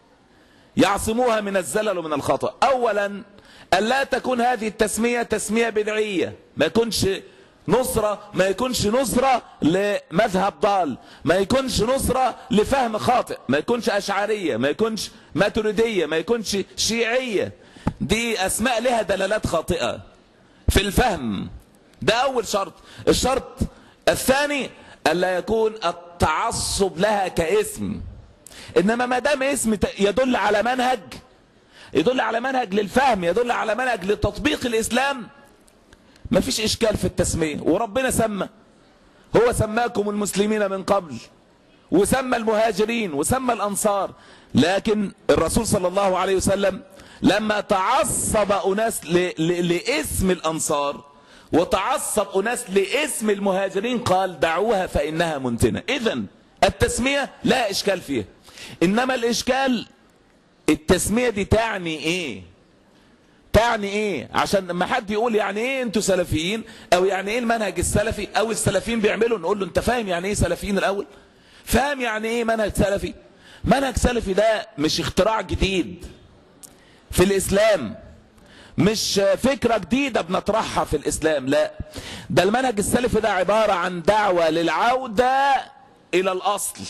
يعصموها من الزلل ومن الخطأ أولا ألا تكون هذه التسمية تسمية بدعية ما يكونش نصرة ما يكونش نصرة لمذهب ضال ما يكونش نصرة لفهم خاطئ ما يكونش أشعرية ما يكونش ماتريدية ما يكونش شيعية دي أسماء لها دلالات خاطئة في الفهم ده أول شرط الشرط الثاني ألا يكون التعصب لها كاسم إنما ما دام اسم يدل على منهج يدل على منهج للفهم يدل على منهج لتطبيق الإسلام ما فيش إشكال في التسمية وربنا سمى هو سماكم المسلمين من قبل وسمى المهاجرين وسمى الأنصار لكن الرسول صلى الله عليه وسلم لما تعصب أناس ل... ل... لاسم الأنصار وتعصب أناس لاسم المهاجرين قال دعوها فإنها منتنة إذا التسمية لا إشكال فيها إنما الإشكال التسمية دي تعني إيه تعني ايه عشان لما حد يقول يعني ايه انتوا سلفيين او يعني ايه المنهج السلفي او السلفيين بيعملوا نقول له انت فاهم يعني ايه سلفيين الاول فاهم يعني ايه منهج سلفي منهج سلفي ده مش اختراع جديد في الاسلام مش فكرة جديدة بنطرحها في الاسلام لا ده المنهج السلفي ده عبارة عن دعوة للعودة الى الاصل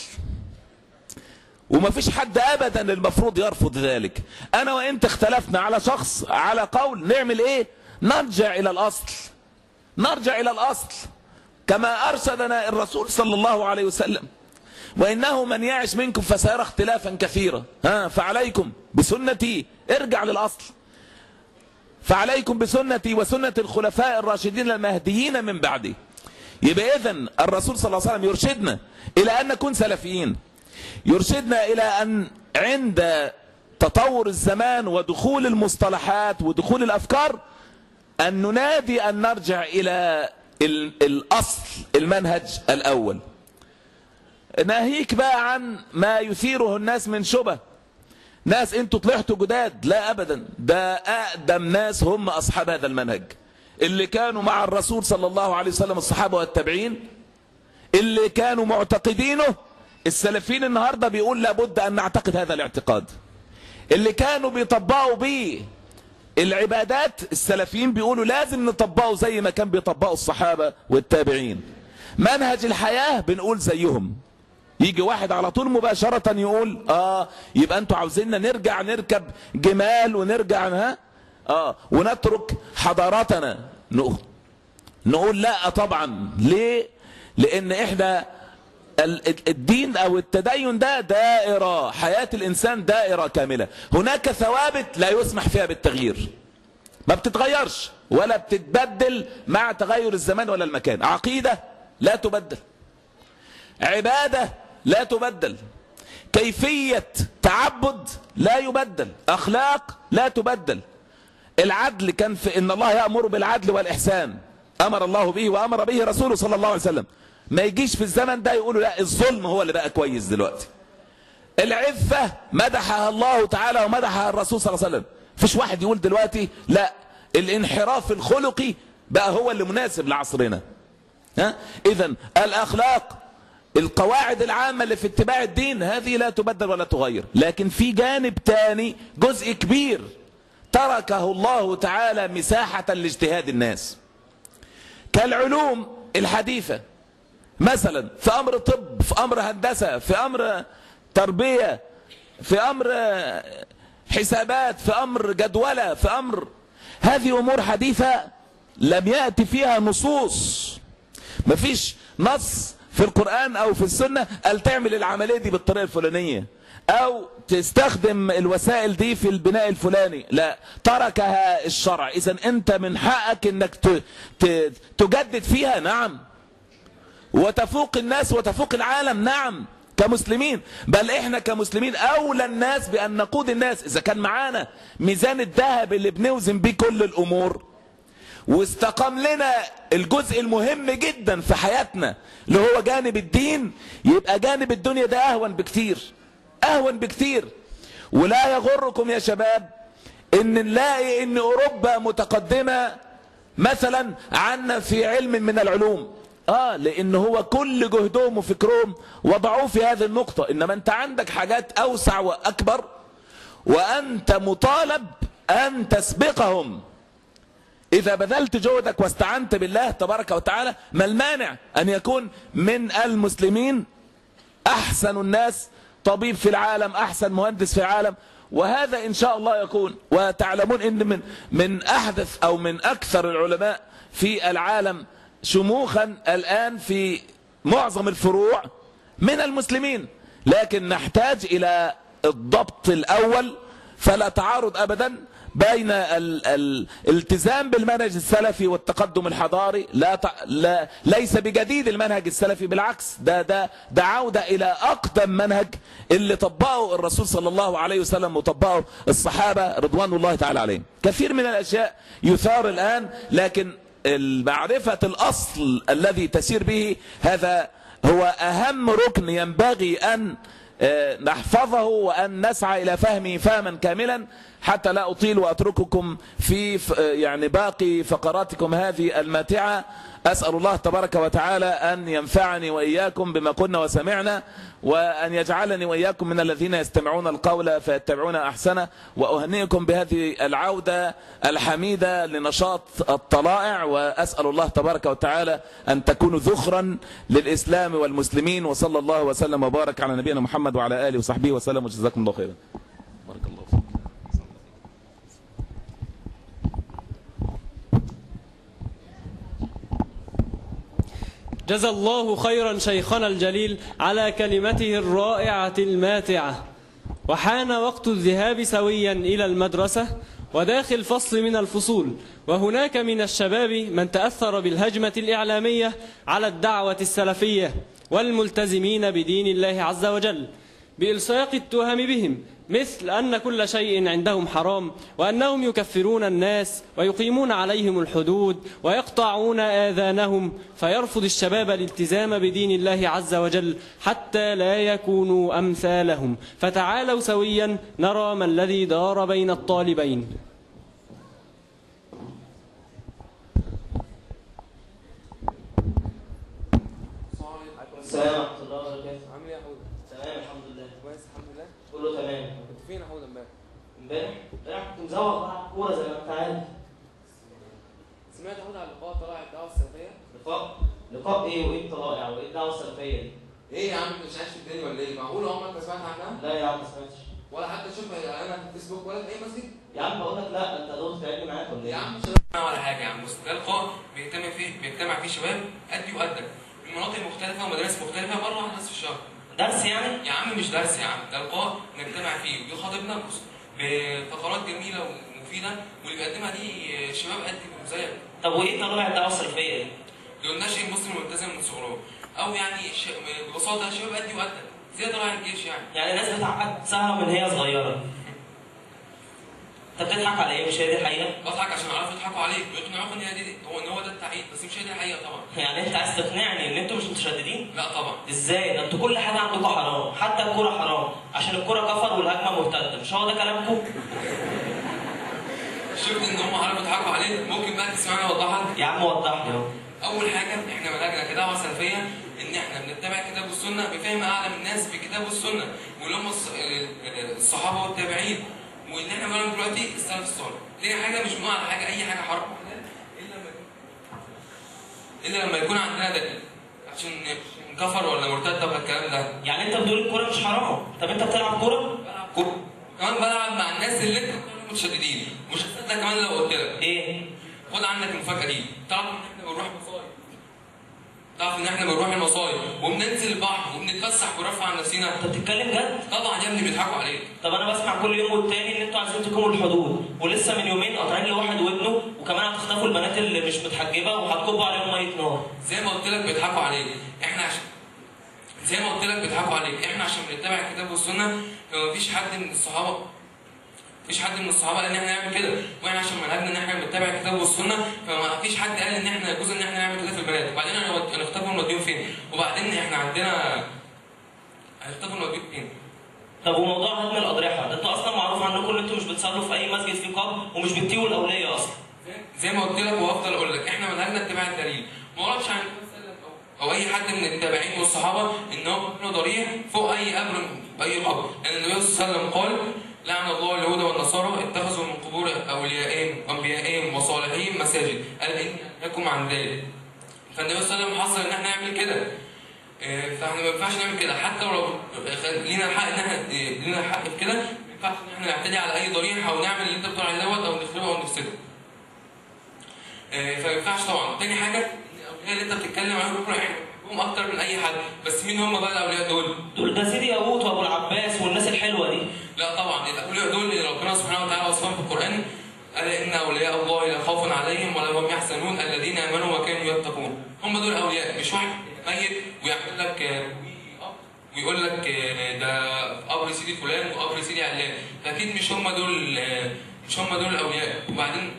وما فيش حد ابدا المفروض يرفض ذلك انا وانت اختلفنا على شخص على قول نعمل ايه نرجع الى الاصل نرجع الى الاصل كما ارشدنا الرسول صلى الله عليه وسلم وانه من يعش منكم فسيرى اختلافا كثيرا ها فعليكم بسنتي ارجع للاصل فعليكم بسنتي وسنة الخلفاء الراشدين المهديين من بعدي يبقى إذن الرسول صلى الله عليه وسلم يرشدنا إلى أن نكون سلفيين يرشدنا إلى أن عند تطور الزمان ودخول المصطلحات ودخول الأفكار أن ننادي أن نرجع إلى ال- الأصل المنهج الأول ناهيك بقى عن ما يثيره الناس من شبه ناس انتوا طلعتوا جداد لا ابدا ده اقدم ناس هم اصحاب هذا المنهج اللي كانوا مع الرسول صلى الله عليه وسلم الصحابه والتابعين اللي كانوا معتقدينه السلفيين النهارده بيقول لابد ان نعتقد هذا الاعتقاد اللي كانوا بيطبقوا بيه العبادات السلفيين بيقولوا لازم نطبقه زي ما كان بيطبقوا الصحابه والتابعين منهج الحياه بنقول زيهم يجي واحد على طول مباشرة يقول اه يبقى انتوا عاوزيننا نرجع نركب جمال ونرجع ها اه ونترك حضاراتنا نقول, نقول لا طبعا ليه لان احنا ال- ال- الدين او التدين ده دائرة حياة الانسان دائرة كاملة هناك ثوابت لا يسمح فيها بالتغيير ما بتتغيرش ولا بتتبدل مع تغير الزمان ولا المكان عقيدة لا تبدل عبادة لا تبدل كيفية تعبد لا يبدل أخلاق لا تبدل العدل كان في إن الله يأمر بالعدل والإحسان أمر الله به وأمر به رسوله صلى الله عليه وسلم ما يجيش في الزمن ده يقولوا لا الظلم هو اللي بقى كويس دلوقتي العفة مدحها الله تعالى ومدحها الرسول صلى الله عليه وسلم فيش واحد يقول دلوقتي لا الانحراف الخلقي بقى هو اللي مناسب لعصرنا ها اذا الاخلاق القواعد العامة اللي في اتباع الدين هذه لا تبدل ولا تغير لكن في جانب تاني جزء كبير تركه الله تعالى مساحة لاجتهاد الناس كالعلوم الحديثة مثلا في امر طب في امر هندسة في امر تربية في امر حسابات في امر جدولة في امر هذه امور حديثة لم يأتي فيها نصوص مفيش نص في القرآن او في السنة قال تعمل العملية دي بالطريقة الفلانية او تستخدم الوسائل دي في البناء الفلاني لا تركها الشرع اذا انت من حقك انك ت- ت- تجدد فيها نعم وتفوق الناس وتفوق العالم نعم كمسلمين بل احنا كمسلمين اولى الناس بان نقود الناس اذا كان معانا ميزان الذهب اللي بنوزن بيه كل الامور واستقام لنا الجزء المهم جدا في حياتنا اللي هو جانب الدين يبقى جانب الدنيا ده اهون بكتير اهون بكتير ولا يغركم يا شباب ان نلاقي ان اوروبا متقدمة مثلا عنا في علم من العلوم اه لان هو كل جهدهم وفكرهم وضعوه في هذه النقطة انما انت عندك حاجات اوسع واكبر وانت مطالب ان تسبقهم إذا بذلت جهدك واستعنت بالله تبارك وتعالى ما المانع أن يكون من المسلمين أحسن الناس طبيب في العالم أحسن مهندس في العالم وهذا إن شاء الله يكون وتعلمون إن من من أحدث أو من أكثر العلماء في العالم شموخا الآن في معظم الفروع من المسلمين لكن نحتاج إلى الضبط الأول فلا تعارض أبدا بين ال- ال- الالتزام بالمنهج السلفي والتقدم الحضاري لا, ت... لا ليس بجديد المنهج السلفي بالعكس ده ده ده عودة إلى أقدم منهج اللي طبقه الرسول صلى الله عليه وسلم وطبقه الصحابة رضوان الله تعالى عليهم كثير من الأشياء يثار الآن لكن معرفة الأصل الذي تسير به هذا هو أهم ركن ينبغي أن آه، نحفظه وأن نسعى إلى فهمه فهما كاملا حتى لا أطيل وأترككم في ف- آه، يعني باقي فقراتكم هذه الماتعة أسأل الله تبارك وتعالى أن ينفعني وإياكم بما قلنا وسمعنا وأن يجعلني وإياكم من الذين يستمعون القول فيتبعون أحسنه وأهنئكم بهذه العودة الحميدة لنشاط الطلائع وأسأل الله تبارك وتعالى أن تكونوا ذخرا للإسلام والمسلمين وصلى الله وسلم وبارك على نبينا محمد وعلى آله وصحبه وسلم وجزاكم الله خيرا بارك الله فيك جزى الله خيرا شيخنا الجليل على كلمته الرائعة الماتعة وحان وقت الذهاب سويا إلى المدرسة وداخل فصل من الفصول وهناك من الشباب من تأثر بالهجمة الإعلامية على الدعوة السلفية والملتزمين بدين الله عز وجل بإلصاق التهم بهم مثل أن كل شيء عندهم حرام وأنهم يكفرون الناس ويقيمون عليهم الحدود ويقطعون آذانهم فيرفض الشباب الالتزام بدين الله عز وجل حتى لا يكونوا أمثالهم فتعالوا سويا نرى ما الذي دار بين الطالبين السلام ورحمة الله وبركاته عامل ايه يا حوده؟ تمام الحمد لله كويس الحمد لله كله تمام كنت فين يا حوده امبارح؟ امبارح امبارح كنت مزوق بقى على الكورة زي ما انت عارف سمعت يا حوده على اللقاء طلع الدعوه السلفيه؟ لقاء لقاء ايه وايه الطلائع وايه الدعوة السلفية دي؟ ايه يا عم مش عايش في الدنيا ولا ايه؟ معقول عمرك ما سمعت عنها؟ لا يا عم ما سمعتش ولا حتى تشوفها اعلانها في الفيسبوك ولا في اي مسجد؟ يا عم بقول لك لا انت دول تعبني معاك ولا ايه؟ يا عم مش ولا حاجه يا عم بص ده لقاء بيجتمع فيه بيجتمع فيه شباب قدي وقدك من مناطق مختلفه ومدارس مختلفه مره واحده بس في الشهر درس يعني؟ يا عم مش درس يا عم ده لقاء نجتمع فيه ويخاطبنا بص بفقرات جميله ومفيده واللي بيقدمها دي شباب قدي وزيك طب وايه طلائع الدعوة السلفية دي؟ دول ناشئ مسلم ملتزم من صغرهم او يعني ش... ببساطه شباب قدي وقدك زي طلع الجيش يعني يعني الناس بتعقد سهرة من هي صغيرة انت بتضحك على ايه مش هي دي الحقيقة؟ بضحك عشان يعرفوا يضحكوا عليك ويقنعوك ان هي دي هو ان هو ده التعقيد بس مش هي دي الحقيقه طبعا يعني انت عايز تقنعني ان انتوا مش متشددين؟ لا طبعا ازاي؟ ده انتوا كل حاجة عندكم حرام، حتى الكورة حرام، عشان الكورة كفر والهجمة مرتدة، مش هو ده كلامكم؟ شفت ان هم عرفوا يضحكوا عليك ممكن بقى تسمعني اوضحك يا عم وضح لي اهو اول حاجه احنا منهجنا كدعوه سلفيه ان احنا بنتبع الكتاب والسنه بفهم اعلم الناس بالكتاب والسنه واللي هم الص- الصحابه والتابعين واللي احنا بنعمله دلوقتي السلف الصالح ليه حاجه مش بنقول على حاجه اي حاجه حرام الا لما الا لما يكون عندنا دليل عشان كفر ولا مرتد ولا الكلام ده يعني انت بتقول الكورة مش حرام، طب انت بتلعب كورة؟ بلعب كوره كمان بلعب مع الناس اللي انت بتقول متشددين مش هتصدق كمان لو قلت لك ايه؟ خد عندك المفاجاه دي تعرف ان احنا بنروح مصايف تعرف ان احنا بنروح المصايف وبننزل البحر وبنتفسح ونرفع عن نفسنا انت بتتكلم جد؟ طبعا يا ابني بيضحكوا عليك طب انا بسمع كل يوم والتاني ان انتوا عايزين تقوموا الحدود، ولسه من يومين قاطعين لي واحد وابنه وكمان هتخطفوا البنات اللي مش متحجبة وهتكبوا عليهم مية نار. زي ما قلت لك بيضحكوا عليك احنا عشان زي ما قلت لك بيضحكوا عليك احنا عشان بنتبع الكتاب والسنه فمفيش حد من الصحابه مفيش حد من الصحابه قال ان احنا نعمل كده واحنا عشان منهجنا ان احنا بنتبع الكتاب والسنه فما فيش حد قال ان احنا يجوز ان احنا نعمل كده في البنات وبعدين هنود- هنختارهم نوديهم فين وبعدين احنا عندنا هنختارهم نوديهم فين طب وموضوع هدم الاضرحه ده انتوا اصلا معروف عنكم ان انتوا مش بتصلوا في اي مسجد فيه قبر ومش بتطيعوا الاوليه اصلا زي ما قلت لك وهفضل اقول لك احنا منهجنا اتباع الدليل ما اعرفش عن النبي صلى الله عليه وسلم أو- او اي حد من التابعين والصحابه ان هم كانوا ضريح فوق اي قبر اي قبر لان النبي صلى الله عليه وسلم قال لعن الله اليهود والنصارى اتخذوا من قبور اوليائهم وانبيائهم وصالحين مساجد قال اني انهاكم عن ذلك فالنبي صلى الله عليه وسلم حصل ان احنا نعمل كده إيه، فاحنا ما ينفعش نعمل كده حتى لو لينا الحق ان احنا إيه، لينا الحق في كده ما ينفعش ان احنا نعتدي على اي ضريح او نعمل اللي انت بتقول عليه دوت او نخربه او نفسده آه، فما ينفعش طبعا تاني حاجه ان الاولياء اللي انت بتتكلم عنهم دول احنا بنحبهم اكتر من اي حد بس مين هم بقى الاولياء دول؟ دول ده سيدي ياقوت وابو العباس والناس الحلوه دي لا طبعا الاولياء دول اللي ربنا سبحانه وتعالى وصفهم في القران قال ان اولياء الله لا خوف عليهم ولا هم يحزنون الذين امنوا وكانوا يتقون هم دول اولياء مش واحد ميت ويعمل لك آه، ويقول لك آه، ده قبر سيدي فلان وقبر سيدي علان اكيد مش هم دول آه، مش هم دول الاولياء وبعدين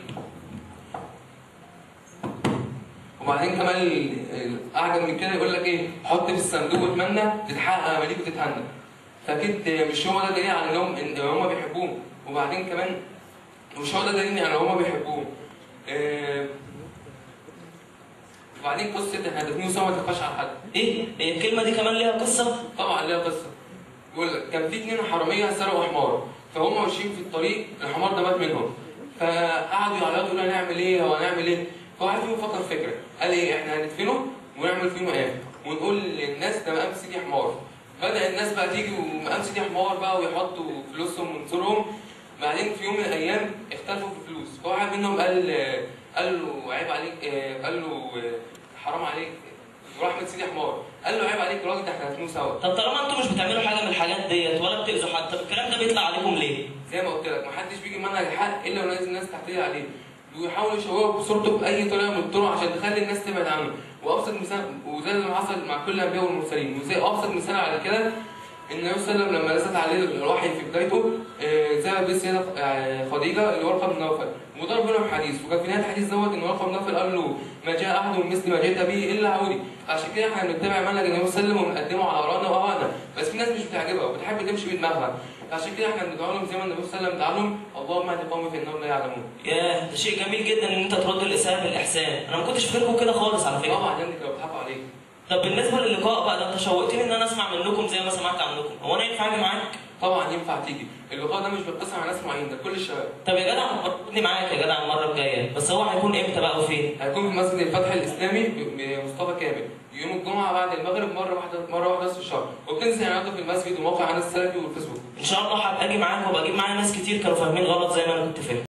وبعدين كمان ال- الاعجب من كده يقول لك ايه حط في الصندوق واتمنى تتحقق اماليك وتتهنى فاكيد مش هو ده دليل على انهم ان هم بيحبوهم وبعدين كمان مش هو ده دليل على ان هم بيحبوهم آه، وبعدين قصه احنا دافنين سوا ما تخافش على حد ايه هي الكلمه دي كمان ليها قصه طبعا ليها قصه يقول لك كان في اتنين حراميه سرقوا حمار فهم ماشيين في الطريق الحمار ده مات منهم فقعدوا يعيطوا يقولوا هنعمل ايه هو هنعمل ايه فواحد فيهم فكر فكره قال ايه احنا هندفنه ونعمل فيه مقام ونقول للناس ده مقام سيدي حمار بدا الناس بقى تيجي ومقام سيدي حمار بقى ويحطوا فلوسهم ونصورهم بعدين في يوم من الايام اختلفوا في الفلوس فواحد منهم قال قال له عيب عليك آه، قال له آه، حرام عليك ورحمة سيدي حمار قال له عيب عليك يا راجل ده احنا هنكون سوا طب طالما انتوا مش بتعملوا حاجه من الحاجات ديت ولا بتاذوا حد طب الكلام ده بيطلع عليكم ليه؟ زي ما قلت لك محدش بيجي منهج الحق الا ولازم الناس تعتدي عليه ويحاولوا يشوهوا بصورته باي طريقه من الطرق عشان تخلي الناس تبعد عنه وابسط مثال وزي اللي حصل مع كل الانبياء والمرسلين وزي ابسط مثال على كده ان النبي صلى الله عليه وسلم لما نزلت عليه الوحي في بدايته آه، ذهب بالسيده آه، خديجه لورقه بن نوفل وضرب بينهم حديث وكان في نهايه الحديث دوت ان ورقه بن نوفل قال له ما جاء احد من مثل ما جئت به الا عودي عشان كده احنا بنتبع منهج النبي صلى الله عليه وسلم وبنقدمه على ارائنا واهوائنا بس في ناس مش بتعجبها وبتحب تمشي بدماغها عشان كده احنا بندعو لهم زي ما النبي صلى الله عليه وسلم دعا لهم اللهم اهد قومي في النار لا يعلمون ياه ده شيء جميل جدا ان انت ترد الاساءه بالاحسان انا ما كنتش فاكركم كده خالص على فكره طبعا يا ابني كانوا بيضحكوا عليك طب بالنسبه للقاء بقى ده انت شوقتني ان انا اسمع منكم زي ما سمعت عنكم هو انا ينفع اجي معاك طبعا ينفع تيجي اللقاء ده مش بيقتصر على ناس معينين ده كل الشباب طب يا جدع خدني معاك يا جدع المره الجايه بس هو هيكون امتى بقى وفين هيكون في مسجد الفتح الاسلامي بمصطفى كامل يوم الجمعه بعد المغرب مره واحده مره واحده بس في الشهر وبتنزل اعلاناته في المسجد وموقع عن السلفي والفيسبوك ان شاء الله هبقى اجي معاك وابقى اجيب معايا ناس كتير كانوا فاهمين غلط زي ما انا كنت فاهم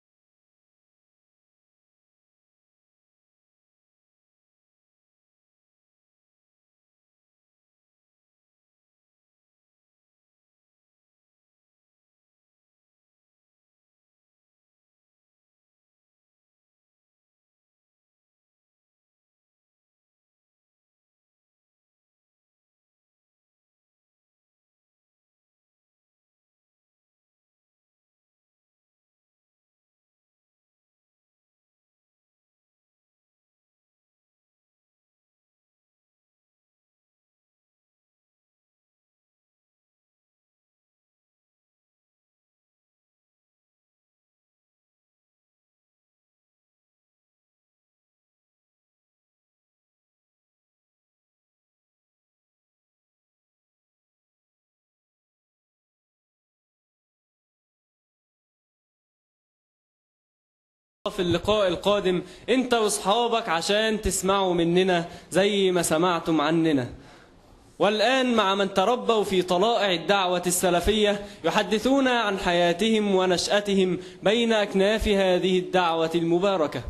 في اللقاء القادم انت واصحابك عشان تسمعوا مننا زي ما سمعتم عننا والآن مع من تربوا في طلائع الدعوة السلفية يحدثون عن حياتهم ونشأتهم بين أكناف هذه الدعوة المباركة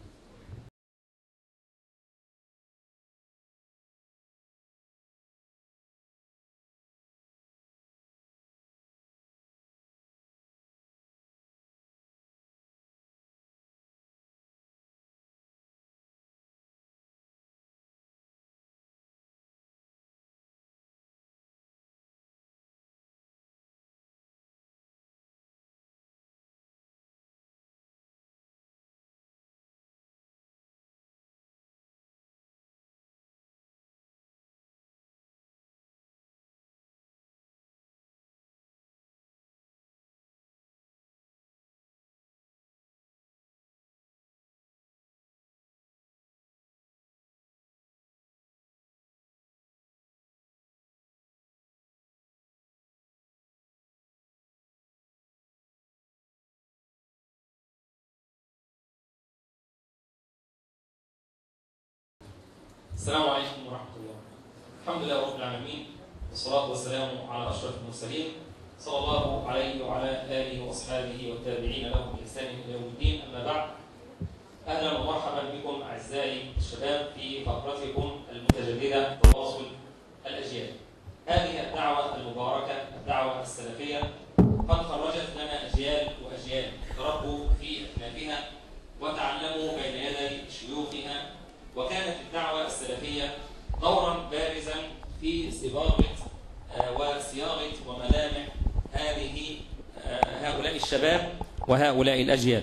السلام عليكم ورحمة الله الحمد لله رب العالمين والصلاة والسلام على أشرف المرسلين صلى الله عليه وعلى آله وأصحابه والتابعين لهم بإحسان إلى يوم الدين أما بعد أهلا ومرحبا بكم أعزائي الشباب في فقرتكم المتجددة تواصل الأجيال هذه الدعوة المباركة الدعوة السلفية قد خرجت لنا أجيال وأجيال تربوا في أكنافها وتعلموا بين يدي شيوخها وكانت الدعوة السلفية دورا بارزا في صباغة آه، وصياغة وملامح هذه آه، هؤلاء الشباب وهؤلاء الأجيال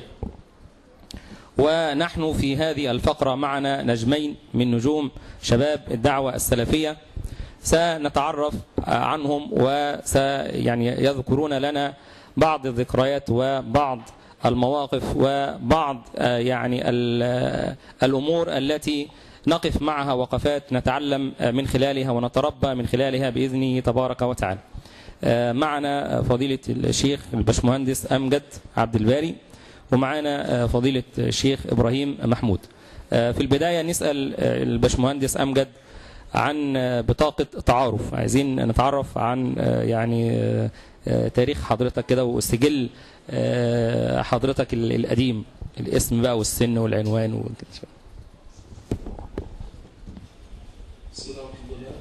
ونحن في هذه الفقرة معنا نجمين من نجوم شباب الدعوة السلفية سنتعرف عنهم وس يعني يذكرون لنا بعض الذكريات وبعض المواقف وبعض آه، يعني ال- الأمور التي نقف معها وقفات نتعلم آه، من خلالها ونتربى من خلالها بإذنه تبارك وتعالى آه، معنا آه، فضيلة الشيخ البشمهندس أمجد عبد الباري ومعنا آه، فضيلة الشيخ إبراهيم محمود آه، في البداية نسأل آه، البشمهندس أمجد عن آه، بطاقة تعارف عايزين نتعرف عن آه، يعني آه، آه، تاريخ حضرتك كده وسجل آه، حضرتك ال- القديم الاسم بقى والسن والعنوان وكده بسم الله والحمد لله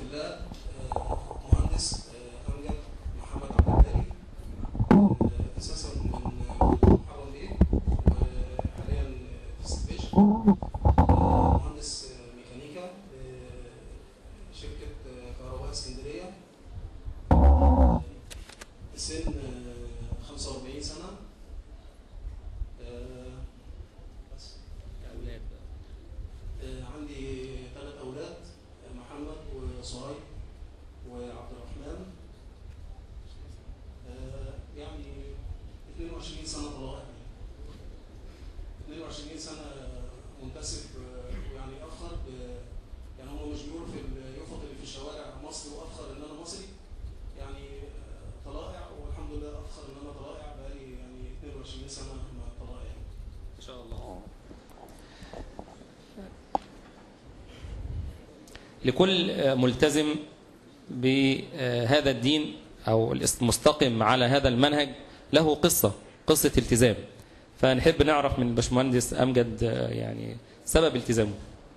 الله آه، مهندس آه، امجد محمد عبد الباري آه، اساسا من آه، محرم بيه وحاليا في السبيشن آه، مهندس آه، ميكانيكا في شركه آه، كهرباء اسكندريه آه، سن آه، 45 سنه آه، بس أولاد آه، عندي ثلاث أولاد آه، محمد وصهيب وعبد الرحمن آه، يعني 22 سنة طلاق 22 سنة منتسب آه، ويعني أفخر ب- يعني هم مش بيقولوا في اليفط اللي في الشوارع مصري وأفخر إن أنا مصري يعني آه، طلائع والحمد لله أفخر إن أنا طلائع بقالي يعني 22 سنة مع الطلائع إن شاء الله لكل ملتزم بهذا الدين أو المستقم على هذا المنهج له قصة قصة التزام فنحب نعرف من الباشمهندس أمجد يعني سبب التزامه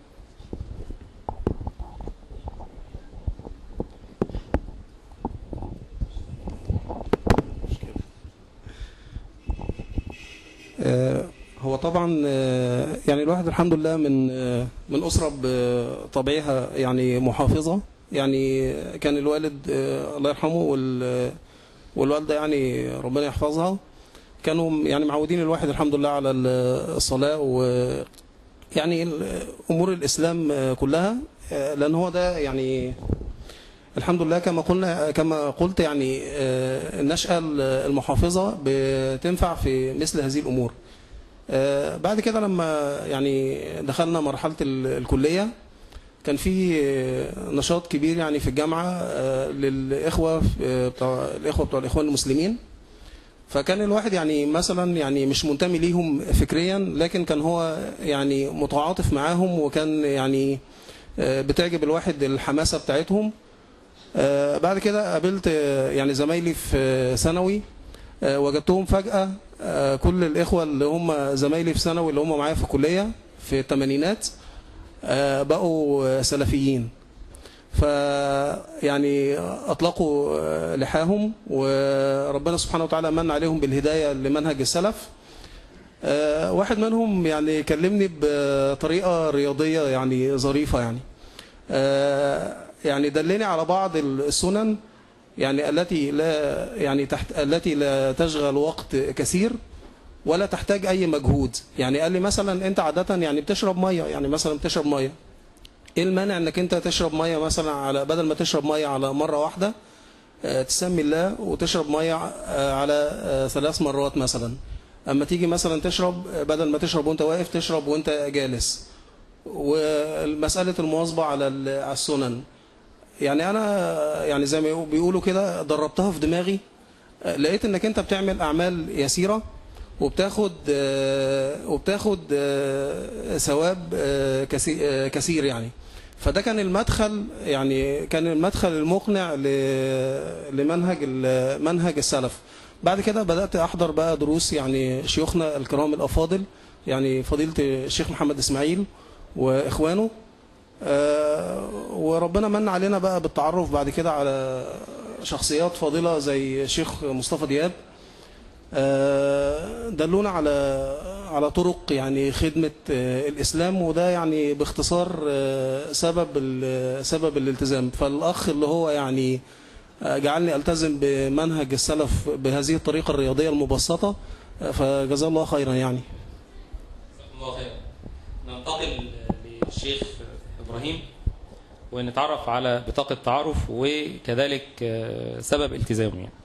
آه، هو طبعا آه، يعني الواحد الحمد لله من آه، من أسرة بطبيعها يعني محافظة يعني كان الوالد آه، الله يرحمه وال- والوالدة يعني ربنا يحفظها كانوا يعني معودين الواحد الحمد لله على الصلاة و يعني ال- أمور الإسلام آه، كلها آه، لأن هو ده يعني الحمد لله كما قلنا كما قلت يعني آه، النشأة المحافظة بتنفع في مثل هذه الأمور آه، بعد كده لما يعني دخلنا مرحلة ال- الكلية كان في آه، نشاط كبير يعني في الجامعة آه، للإخوة آه، بتوع الإخوة بتوع الإخوان المسلمين فكان الواحد يعني مثلا يعني مش منتمي ليهم فكريا لكن كان هو يعني متعاطف معاهم وكان يعني آه، بتعجب الواحد الحماسة بتاعتهم آه، بعد كده قابلت آه، يعني زمايلي في آه، ثانوي آه، وجدتهم فجأة آه، كل الإخوة اللي هم زمايلي في ثانوي اللي هم معايا في الكلية في الثمانينات آه، بقوا آه، سلفيين ف يعني اطلقوا آه، لحاهم وربنا سبحانه وتعالى من عليهم بالهدايه لمنهج السلف آه، واحد منهم يعني كلمني بطريقه رياضيه يعني ظريفه يعني آه، يعني دلني على بعض السنن يعني التي لا يعني تحت التي لا تشغل وقت كثير ولا تحتاج اي مجهود يعني قال لي مثلا انت عاده يعني بتشرب ميه يعني مثلا بتشرب ميه ايه المانع انك انت تشرب ميه مثلا على بدل ما تشرب ميه على مره واحده آه، تسمي الله وتشرب ميه آه، على آه، ثلاث مرات مثلا اما تيجي مثلا تشرب آه، بدل ما تشرب وانت واقف تشرب وانت جالس ومساله المواظبه على ال- على السنن يعني انا يعني زي ما بيقولوا كده دربتها في دماغي آه، لقيت انك انت بتعمل اعمال يسيره وبتاخد آه، وبتاخد آه، ثواب آه، كثي- آه، كثير يعني فده كان المدخل يعني كان المدخل المقنع ل- لمنهج ال- منهج السلف بعد كده بدأت أحضر بقى دروس يعني شيوخنا الكرام الأفاضل يعني فضيلة الشيخ محمد إسماعيل وإخوانه آه، وربنا من علينا بقى بالتعرف بعد كده على شخصيات فاضلة زي الشيخ مصطفى دياب آه، دلونا على على طرق يعني خدمة آه، الإسلام وده يعني باختصار آه، سبب ال- سبب الالتزام فالأخ اللي هو يعني آه، جعلني ألتزم بمنهج السلف بهذه الطريقة الرياضية المبسطة آه، فجزاه الله خيرا يعني جزاكم الله خير ننتقل للشيخ إبراهيم ونتعرف على بطاقة تعارف وكذلك آه، سبب التزامه يعني.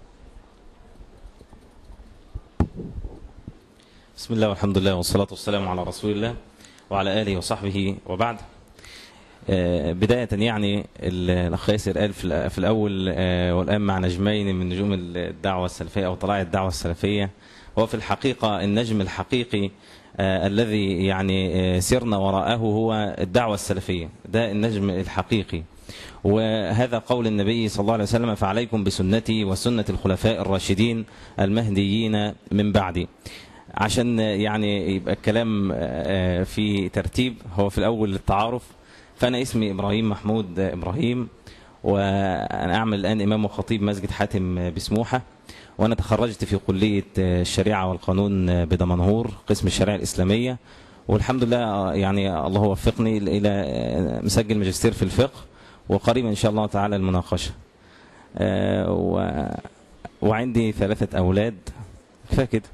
بسم الله والحمد لله والصلاة والسلام على رسول الله وعلى آله وصحبه وبعد آه، بداية يعني ال- الأخ ياسر قال في الأ- في الأول آه، والآن مع نجمين من نجوم الدعوة السلفية أو طلائع الدعوة السلفية هو في الحقيقة النجم الحقيقي آه، الذي يعني آه، سرنا وراءه هو الدعوة السلفية ده النجم الحقيقي وهذا قول النبي صلى الله عليه وسلم فعليكم بسنتي وسنة الخلفاء الراشدين المهديين من بعدي عشان يعني يبقى الكلام آه، في ترتيب هو في الأول للتعارف فأنا اسمي إبراهيم محمود إبراهيم وأنا أعمل الآن إمام وخطيب مسجد حاتم بسموحة وأنا تخرجت في كلية الشريعة والقانون بدمنهور قسم الشريعة الإسلامية والحمد لله يعني الله وفقني إلى مسجل ماجستير في الفقه وقريبا إن شاء الله تعالى المناقشة آه، و... وعندي ثلاثة أولاد كفاية كده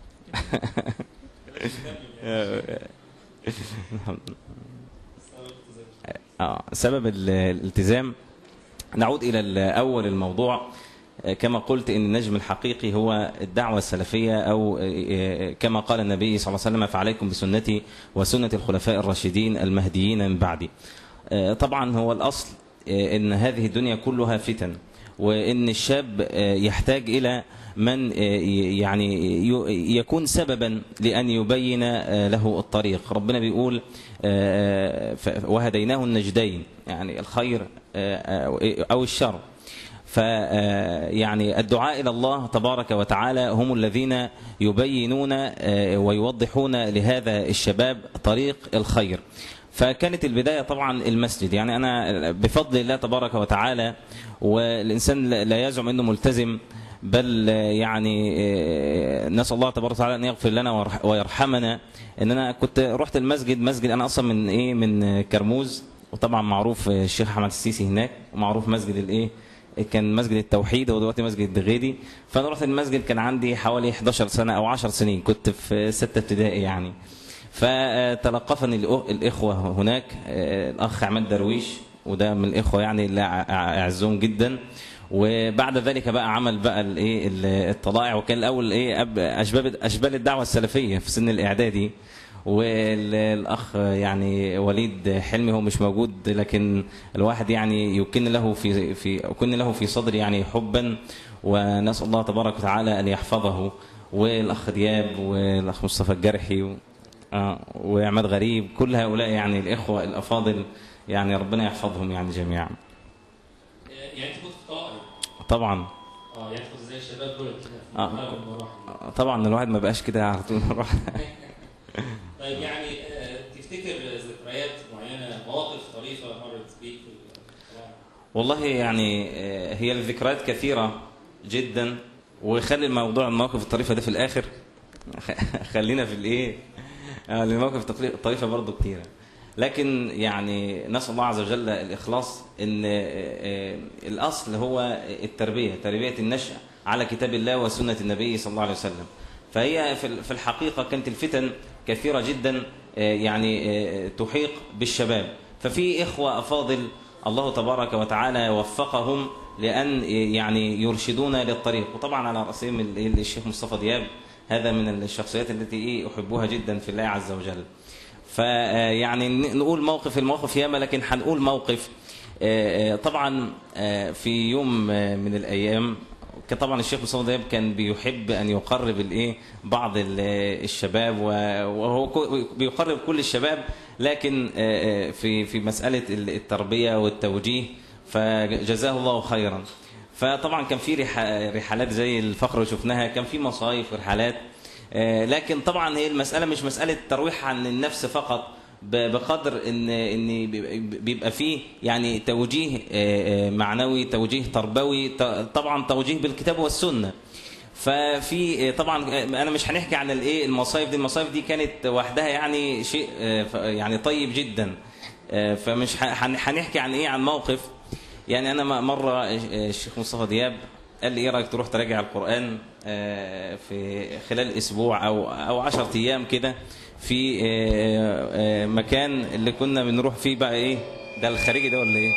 آه، سبب ال- الالتزام نعود إلى ال- أول الموضوع آه، كما قلت إن النجم الحقيقي هو الدعوة السلفية أو آه، كما قال النبي صلى الله عليه وسلم فعليكم بسنتي وسنة الخلفاء الراشدين المهديين من بعدي آه، طبعا هو الأصل آه، إن هذه الدنيا كلها فتن وإن الشاب آه، يحتاج إلى من آه، ي- يعني ي- يكون سببا لأن يبين آه، له الطريق ربنا بيقول آه، ف- وهديناه النجدين يعني الخير آه، آه، أو الشر ف آه، يعني الدعاء إلى الله تبارك وتعالى هم الذين يبينون آه، ويوضحون لهذا الشباب طريق الخير فكانت البداية طبعا المسجد يعني أنا بفضل الله تبارك وتعالى والإنسان لا يزعم أنه ملتزم بل يعني آه، نسأل الله تبارك وتعالى أن يغفر لنا ويرح- ويرحمنا ان انا كنت رحت المسجد مسجد انا اصلا من ايه من كرموز وطبعا معروف الشيخ احمد السيسي هناك ومعروف مسجد الايه كان مسجد التوحيد ودلوقتي مسجد الدغيدي فانا رحت المسجد كان عندي حوالي 11 سنه او 10 سنين كنت في سته ابتدائي يعني فتلقفني الأخ- الاخوه هناك آه، الاخ عماد درويش وده من الاخوه يعني اللي أع- اعزهم جدا وبعد ذلك بقى عمل بقى الايه ال- الطلائع وكان الاول ايه أب- اشباب اشبال الدعوه السلفيه في سن الاعدادي والاخ يعني وليد حلمي هو مش موجود لكن الواحد يعني يكن له في في يكن له في صدري يعني حبا ونسال الله تبارك وتعالى ان يحفظه والاخ دياب والاخ مصطفى الجرحي و- آه، وعماد غريب كل هؤلاء يعني الاخوه الافاضل يعني ربنا يحفظهم يعني جميعا يعني انت كنت في طائر طبعا اه يعني كنت زي الشباب دول كده آه. طبعا الواحد ما بقاش كده على طول مروح طيب يعني آه، تفتكر ذكريات معينه مواقف طريفه مرت بيك في الطلائع؟ والله يعني آه، هي الذكريات كثيرة جدا وخلي الموضوع المواقف الطريفة ده في الآخر خلينا في الإيه آه، المواقف الطري- الطريفة برضو كتيرة لكن يعني نسأل الله عز وجل الإخلاص إن آه، آه، الأصل هو التربية تربية النشأ على كتاب الله وسنة النبي صلى الله عليه وسلم فهي في ال- في الحقيقة كانت الفتن كثيرة جدا آه، يعني آه، تحيق بالشباب ففي إخوة أفاضل الله تبارك وتعالى وفقهم لأن يعني يرشدونا للطريق وطبعا على رأسهم ال- الشيخ مصطفى دياب هذا من الشخصيات التي إيه أحبها جدا في الله عز وجل فيعني نقول موقف المواقف ياما لكن هنقول موقف آه، آه، طبعا آه، في يوم آه، من الأيام كان طبعا الشيخ مصطفى دياب كان بيحب ان يقرب الايه بعض ال- الشباب و- وهو كو- بيقرب كل الشباب لكن آه، آه، في في مساله ال- التربيه والتوجيه فجزاه الله خيرا فطبعا كان في رح- رحلات زي الفقره اللي شفناها كان في مصايف ورحلات آه، لكن طبعا هي المساله مش مساله ترويح عن النفس فقط ب- بقدر ان ان بيبقى- بيبقى فيه يعني توجيه آه، آه، معنوي توجيه تربوي ط- طبعا توجيه بالكتاب والسنه ففي آه، طبعا آه، انا مش هنحكي عن الايه المصايف دي المصايف دي كانت وحدها يعني شيء آه، ف- يعني طيب جدا آه، فمش ه- هن- هنحكي عن ايه عن موقف يعني انا م- مره آه، الشيخ مصطفى دياب قال لي ايه رايك تروح تراجع القران آه، في خلال اسبوع او او 10 ايام كده في آه، آه، مكان اللي كنا بنروح فيه بقى ايه ده الخارجي ده ولا ايه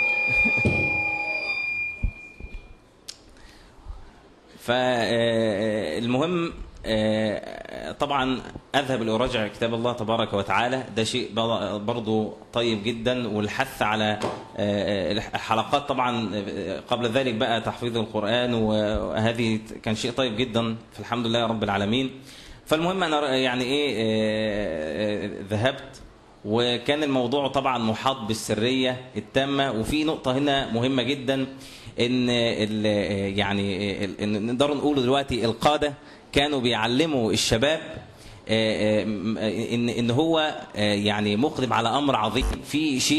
فالمهم طبعا اذهب لاراجع كتاب الله تبارك وتعالى ده شيء بر- برضو طيب جدا والحث على آه، الحلقات طبعا آه، قبل ذلك بقى تحفيظ القران وهذه كان شيء طيب جدا فالحمد لله رب العالمين فالمهم انا يعني ايه آه، آه، ذهبت وكان الموضوع طبعا محاط بالسريه التامه وفي نقطه هنا مهمه جدا ان ال- يعني ال- إن نقدر نقول دلوقتي القاده كانوا بيعلموا الشباب آه، آه، م- ان ان هو آه، يعني مقدم على امر عظيم في شيء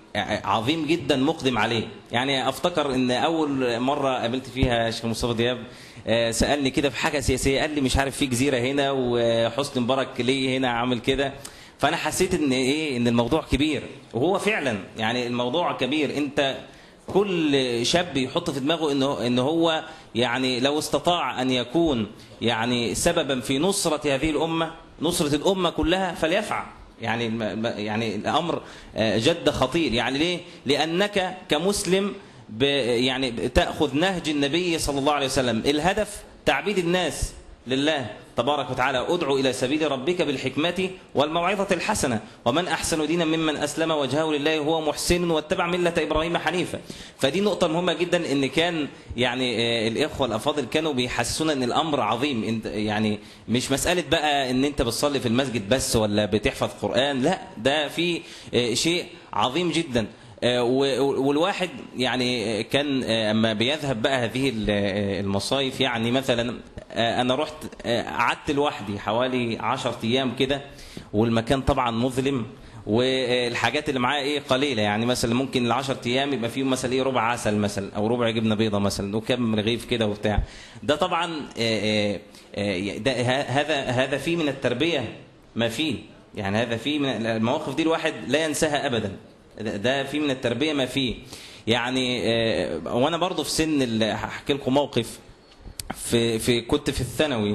عظيم جدا مقدم عليه يعني افتكر ان اول مره قابلت فيها شيخ مصطفى دياب آه، سالني كده في حاجه سياسيه قال لي مش عارف في جزيره هنا وحسني مبارك ليه هنا عامل كده فانا حسيت ان ايه ان الموضوع كبير وهو فعلا يعني الموضوع كبير انت كل شاب يحط في دماغه انه ان هو يعني لو استطاع ان يكون يعني سببا في نصره هذه الامه نصره الامه كلها فليفعل يعني الم- يعني الامر آه، جد خطير يعني ليه لانك كمسلم ب يعني تاخذ نهج النبي صلى الله عليه وسلم الهدف تعبيد الناس لله تبارك وتعالى ادعو الى سبيل ربك بالحكمه والموعظه الحسنه ومن احسن دينا ممن اسلم وجهه لله وهو محسن واتبع مله ابراهيم حنيفا فدي نقطه مهمه جدا ان كان يعني آه، الاخوه الافاضل كانوا بيحسسونا ان الامر عظيم انت يعني مش مساله بقى ان انت بتصلي في المسجد بس ولا بتحفظ قران لا ده في آه، شيء عظيم جدا آه، و- والواحد يعني كان آه، اما بيذهب بقى هذه ال- آه، المصايف يعني مثلا آه، انا رحت آه، قعدت لوحدي حوالي 10 ايام كده والمكان طبعا مظلم والحاجات اللي معايا ايه قليله يعني مثلا ممكن ال 10 ايام يبقى فيهم مثلا ايه ربع عسل مثلا او ربع جبنه بيضه مثلا وكم رغيف كده وبتاع ده طبعا آه، آه، آه، ده ه- هذا هذا فيه من التربيه ما فيه يعني هذا فيه من المواقف دي الواحد لا ينساها ابدا ده- ده في من التربيه ما فيه يعني آه، وانا برضو في سن ال- هحكي لكم موقف في في كنت في الثانوي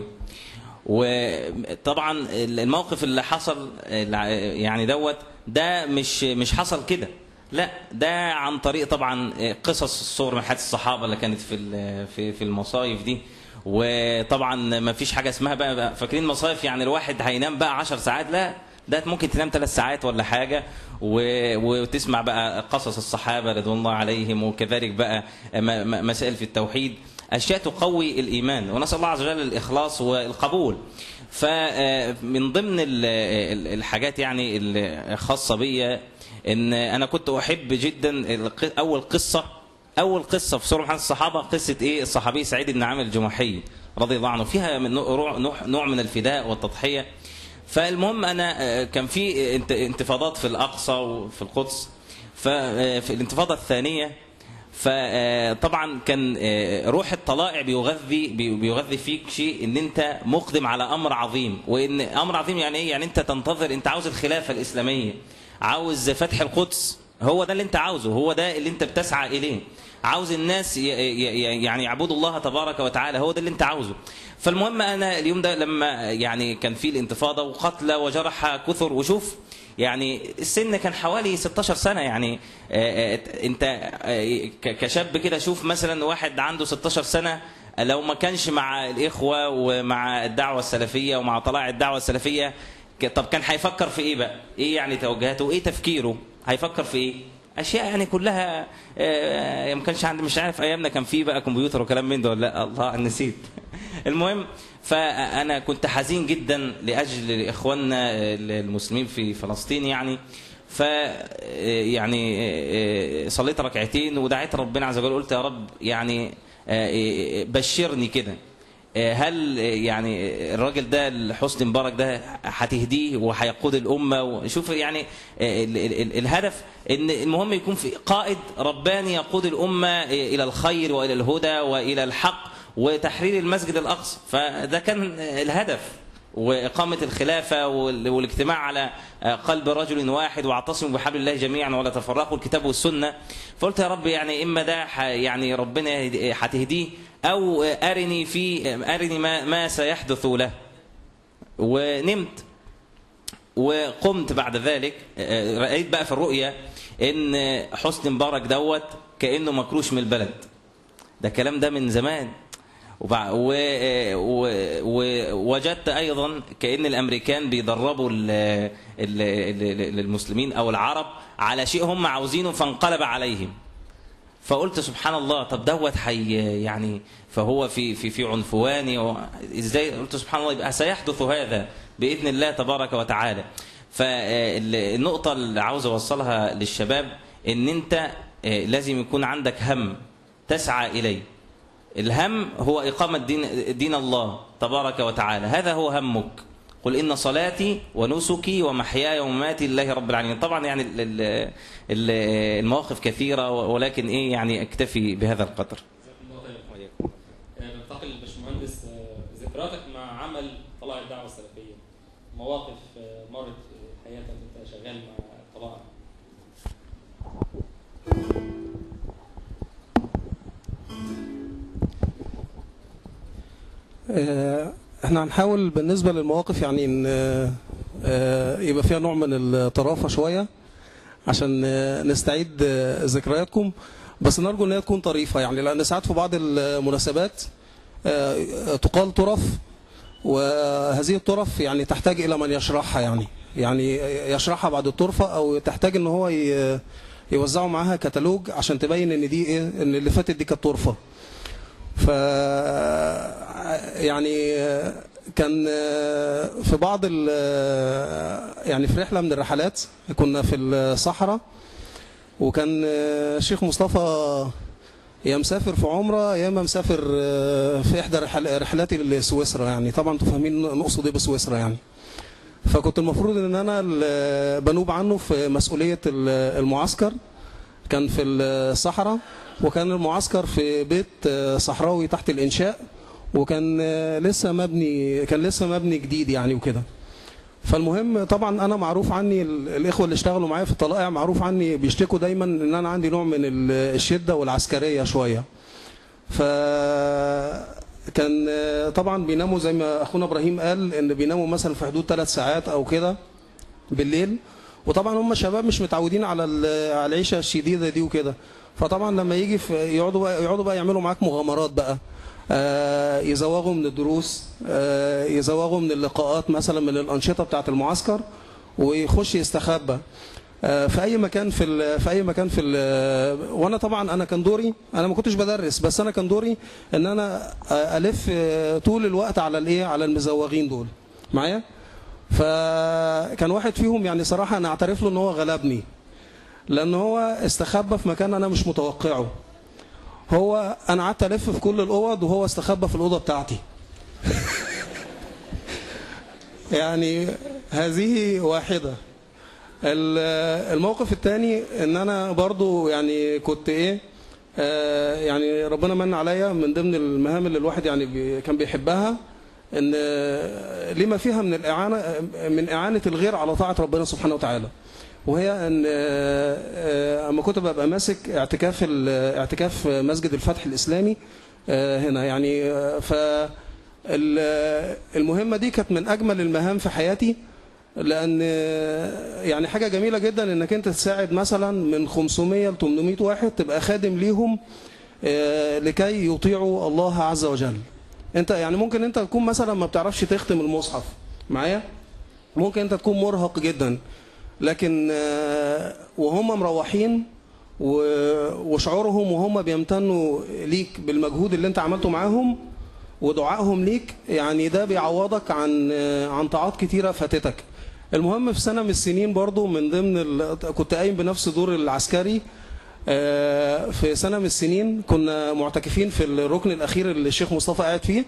وطبعا الموقف اللي حصل الع- يعني دوت ده مش مش حصل كده لا ده عن طريق طبعا قصص الصور من حياه الصحابه اللي كانت في ال- في في المصايف دي وطبعا ما فيش حاجه اسمها بقى, بقى فاكرين مصايف يعني الواحد هينام بقى 10 ساعات لا ده ممكن تنام ثلاث ساعات ولا حاجة و- وتسمع بقى قصص الصحابة رضوان الله عليهم وكذلك بقى م- م- مسائل في التوحيد أشياء تقوي الإيمان ونسأل الله عز وجل الإخلاص والقبول فمن ضمن ال- ال- الحاجات يعني الخاصة بي ان انا كنت احب جدا الق- اول قصه اول قصه في سوره محمد الصحابه قصه ايه الصحابي سعيد بن عامر الجمحي رضي الله عنه فيها من نوع, نوع- نوع من الفداء والتضحيه فالمهم انا آه، كان في انت- انتفاضات في الاقصى وفي القدس ففي الانتفاضه الثانيه فطبعا كان آه، روح الطلائع بيغذي بي- بيغذي فيك شيء ان انت مقدم على امر عظيم وان امر عظيم يعني ايه يعني انت تنتظر انت عاوز الخلافه الاسلاميه عاوز فتح القدس هو ده اللي انت عاوزه هو ده اللي انت بتسعى اليه عاوز الناس ي- ي- يعني يعبدوا الله تبارك وتعالى هو ده اللي انت عاوزه فالمهم انا اليوم ده لما يعني كان في الانتفاضه وقتلى وجرحى كثر وشوف يعني السن كان حوالي 16 سنه يعني آه، آه، انت آه، ك- كشاب كده شوف مثلا واحد عنده 16 سنه لو ما كانش مع الاخوه ومع الدعوه السلفيه ومع طلائع الدعوه السلفيه ك- طب كان هيفكر في ايه بقى؟ ايه يعني توجهاته؟ ايه تفكيره؟ هيفكر في ايه؟ اشياء يعني كلها آه، ما كانش عندي مش عارف ايامنا كان في بقى كمبيوتر وكلام من ده ولا لا الله نسيت المهم فانا كنت حزين جدا لاجل اخواننا المسلمين في فلسطين يعني ف يعني آه، صليت ركعتين ودعيت ربنا عز وجل قلت يا رب يعني آه، بشرني كده هل يعني الراجل ده حسني مبارك ده هتهديه وهيقود الامه وشوف يعني ال- ال- ال- الهدف ان المهم يكون في قائد رباني يقود الامه الى الخير والى الهدى والى الحق وتحرير المسجد الاقصى فده كان الهدف وإقامة الخلافة وال- والاجتماع على قلب رجل واحد واعتصموا بحبل الله جميعا ولا تفرقوا الكتاب والسنة فقلت يا رب يعني إما ده ح- يعني ربنا يهدي- هتهديه أو أرني في أرني ما, ما سيحدث له ونمت وقمت بعد ذلك آه، رأيت بقى في الرؤيا إن حسني مبارك دوت كأنه مكروش من البلد ده الكلام ده من زمان وبع- و- و- ووجدت ايضا كان الامريكان بيدربوا ال- ال- ال- المسلمين او العرب على شيء هم عاوزينه فانقلب عليهم فقلت سبحان الله طب دوت حي يعني فهو في في في عنفواني و- ازاي قلت سبحان الله يبقى سيحدث هذا باذن الله تبارك وتعالى فالنقطه اللي عاوز اوصلها للشباب ان انت آه، لازم يكون عندك هم تسعى اليه الهم هو إقامة دين, دين الله تبارك وتعالى هذا هو همك قل إن صلاتي ونسكي ومحياي ومماتي لله رب العالمين طبعا يعني ال- ال- ال- المواقف كثيرة ولكن إيه يعني أكتفي بهذا القدر ننتقل للباشمهندس آه، ذكرياتك مع عمل طلائع الدعوه السلفيه مواقف آه، مرت في حياتك وانت شغال مع طلائع آه، احنا هنحاول بالنسبة للمواقف يعني ان آه، يبقى فيها نوع من الطرافة شوية عشان آه، نستعيد آه، ذكرياتكم بس نرجو ان هي تكون طريفة يعني لان ساعات في بعض المناسبات آه، تقال طرف وهذه الطرف يعني تحتاج الى من يشرحها يعني يعني يشرحها بعد الطرفة او تحتاج ان هو ي- يوزعوا معاها كتالوج عشان تبين ان دي ايه ان اللي فاتت دي كانت طرفة ف يعني كان في بعض ال يعني في رحله من الرحلات كنا في الصحراء وكان الشيخ مصطفى يا مسافر في عمره يا اما مسافر في احدى رحل- رحلاتي لسويسرا يعني طبعا انتوا فاهمين نقصد ايه بسويسرا يعني فكنت المفروض ان انا ال- بنوب عنه في مسؤوليه ال- المعسكر كان في الصحراء وكان المعسكر في بيت صحراوي تحت الانشاء وكان لسه مبني كان لسه مبني جديد يعني وكده فالمهم طبعا انا معروف عني ال- الاخوه اللي اشتغلوا معايا في الطلائع معروف عني بيشتكوا دايما ان انا عندي نوع من ال- الشده والعسكريه شويه ف كان طبعا بيناموا زي ما اخونا ابراهيم قال ان بيناموا مثلا في حدود ثلاث ساعات او كده بالليل وطبعا هم شباب مش متعودين على ال- على العيشه الشديده دي وكده فطبعا لما يجي في يقعدوا بقى يقعدوا بقى يعملوا معاك مغامرات بقى آه، يزوغوا من الدروس آه، يزوغوا من اللقاءات مثلا من الانشطه بتاعه المعسكر ويخش يستخبى آه، في اي مكان في ال- في اي مكان في ال- وانا طبعا انا كان دوري انا ما كنتش بدرس بس انا كان دوري ان انا آه، الف آه، طول الوقت على الايه على المزوغين دول معايا فكان واحد فيهم يعني صراحه انا اعترف له ان هو غلبني لان هو استخبى في مكان انا مش متوقعه هو انا قعدت الف في كل الاوض وهو استخبى في الاوضه بتاعتي يعني هذه واحده ال- الموقف الثاني ان انا برضو يعني كنت ايه آه يعني ربنا من عليا من ضمن المهام اللي الواحد يعني بي كان بيحبها ان آه، لما فيها من الاعانه من اعانه الغير على طاعه ربنا سبحانه وتعالى وهي ان آه، آه، اما كنت ببقى ماسك اعتكاف ال- اعتكاف مسجد الفتح الاسلامي آه، هنا يعني آه، ف ال- المهمه دي كانت من اجمل المهام في حياتي لان آه، يعني حاجه جميله جدا انك انت تساعد مثلا من 500 ل 800 واحد تبقى خادم ليهم آه، لكي يطيعوا الله عز وجل انت يعني ممكن انت تكون مثلا ما بتعرفش تختم المصحف معايا ممكن انت تكون مرهق جدا لكن آه، وهم مروحين و- وشعورهم وهم بيمتنوا ليك بالمجهود اللي انت عملته معاهم ودعائهم ليك يعني ده بيعوضك عن آه، عن طاعات كتيره فاتتك المهم في سنه من السنين برضو من ضمن ال... كنت قايم بنفس دور العسكري آه، في سنه من السنين كنا معتكفين في الركن الاخير اللي الشيخ مصطفى قاعد فيه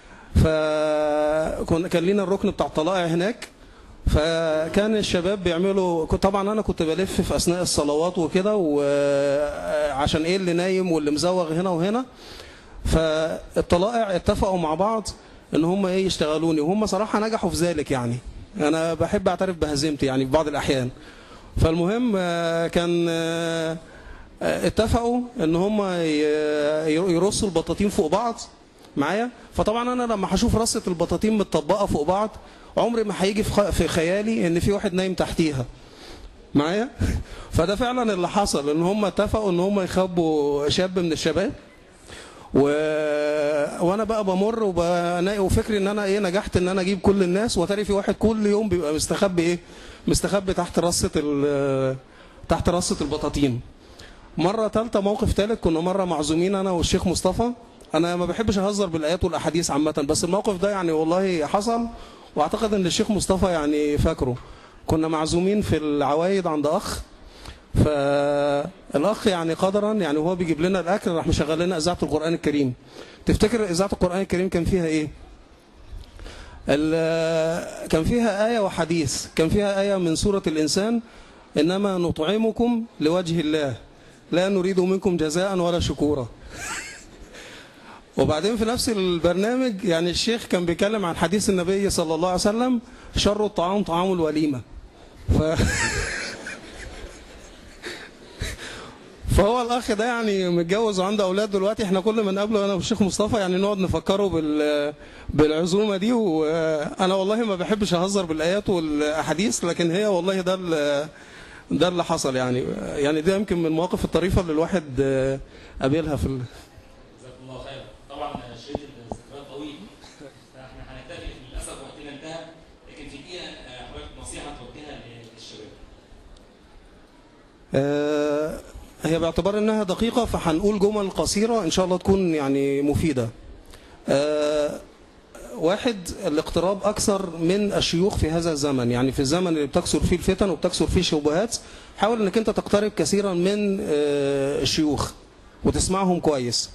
فكنا كان لينا الركن بتاع الطلائع هناك فكان الشباب بيعملوا كنت- طبعا انا كنت بلف في اثناء الصلوات وكده وعشان ايه اللي نايم واللي مزوغ هنا وهنا فالطلائع اتفقوا مع بعض ان هم ايه يشتغلوني وهم صراحه نجحوا في ذلك يعني انا بحب اعترف بهزيمتي يعني في بعض الاحيان فالمهم آه، كان آه، آه، اتفقوا ان هم ي- يرصوا البطاطين فوق بعض معايا فطبعا انا لما هشوف رصه البطاطين متطبقه فوق بعض عمري ما هيجي في خ- في خيالي ان في واحد نايم تحتيها معايا فده فعلا اللي حصل ان هم اتفقوا ان هم يخبوا شاب من الشباب و... وانا بقى بمر وبناقي وفكري ان انا ايه نجحت ان انا اجيب كل الناس وتاري في واحد كل يوم بيبقى مستخبي ايه مستخبي تحت رصه ال... تحت رصه البطاطين مره ثالثه موقف ثالث كنا مره معزومين انا والشيخ مصطفى انا ما بحبش اهزر بالايات والاحاديث عامه بس الموقف ده يعني والله حصل واعتقد ان الشيخ مصطفى يعني فاكره كنا معزومين في العوايد عند اخ فالاخ يعني قدرا يعني وهو بيجيب لنا الاكل راح مشغل لنا اذاعه القران الكريم تفتكر اذاعه القران الكريم كان فيها ايه ال- كان فيها آية وحديث كان فيها آية من سورة الإنسان إنما نطعمكم لوجه الله لا نريد منكم جزاء ولا شكورا وبعدين في نفس البرنامج يعني الشيخ كان بيتكلم عن حديث النبي صلى الله عليه وسلم شر الطعام طعام الوليمة ف... فهو الاخ ده يعني متجوز وعنده اولاد دلوقتي احنا كل ما نقابله انا والشيخ مصطفى يعني نقعد نفكره بال بالعزومه دي وانا والله ما بحبش اهزر بالايات والاحاديث لكن هي والله ده ال- ده اللي حصل يعني يعني ده يمكن من المواقف الطريفه اللي الواحد آه، قابلها في ال... جزاكم الله خير طبعا شريط الذكريات طويل فاحنا هنكتفي للاسف وقتنا انتهى لكن في دقيقه آه، حضرتك نصيحه توجهها للشباب آه، هي باعتبار انها دقيقة فهنقول جمل قصيرة ان شاء الله تكون يعني مفيدة آه، واحد الاقتراب اكثر من الشيوخ في هذا الزمن يعني في الزمن اللي بتكثر فيه الفتن وبتكثر فيه الشبهات حاول انك انت تقترب كثيرا من آه، الشيوخ وتسمعهم كويس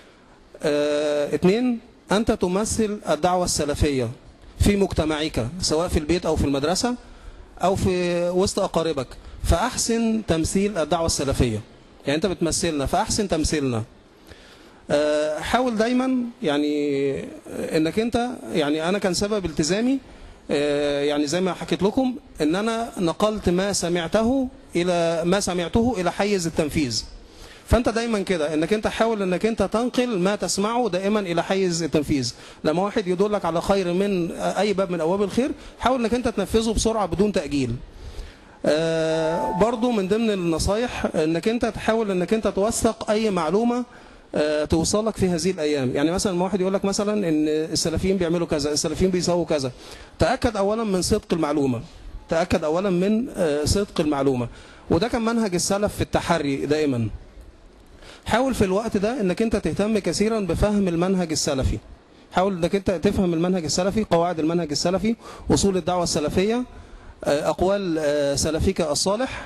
آه، اتنين انت تمثل الدعوة السلفية في مجتمعك سواء في البيت او في المدرسة او في وسط اقاربك فاحسن تمثيل الدعوة السلفية يعني انت بتمثلنا فاحسن تمثيلنا آه، حاول دايما يعني آه، انك انت يعني انا كان سبب التزامي آه، يعني زي ما حكيت لكم ان انا نقلت ما سمعته الى ما سمعته الى حيز التنفيذ فانت دايما كده انك انت حاول انك انت تنقل ما تسمعه دائما الى حيز التنفيذ لما واحد يدلك على خير من اي باب من ابواب الخير حاول انك انت تنفذه بسرعه بدون تاجيل آه، برضو من ضمن النصايح انك انت تحاول انك انت توثق اي معلومه آه، توصلك في هذه الايام يعني مثلا ما واحد يقول لك مثلا ان السلفيين بيعملوا كذا السلفيين بيسووا كذا تاكد اولا من صدق المعلومه تاكد اولا من آه، صدق المعلومه وده كان منهج السلف في التحري دائما حاول في الوقت ده انك انت تهتم كثيرا بفهم المنهج السلفي حاول انك انت تفهم المنهج السلفي قواعد المنهج السلفي اصول الدعوه السلفيه آه، اقوال آه، سلفيك الصالح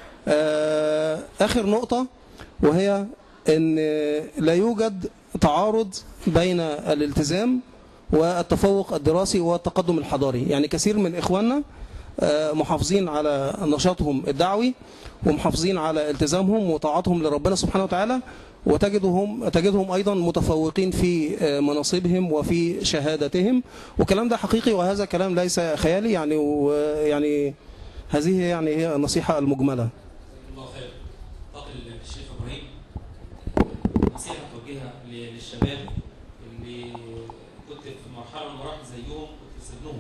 آه، اخر نقطه وهي ان لا يوجد تعارض بين الالتزام والتفوق الدراسي والتقدم الحضاري يعني كثير من اخواننا آه، محافظين على نشاطهم الدعوي ومحافظين على التزامهم وطاعتهم لربنا سبحانه وتعالى وتجدهم تجدهم ايضا متفوقين في آه، مناصبهم وفي شهادتهم والكلام ده حقيقي وهذا كلام ليس خيالي يعني ويعني هذه يعني هي النصيحه المجمله الله خير فاضل الشيخ ابراهيم نصيحه توجهها ل- للشباب اللي كنت في مرحله من المراحل زيهم كنت في سنهم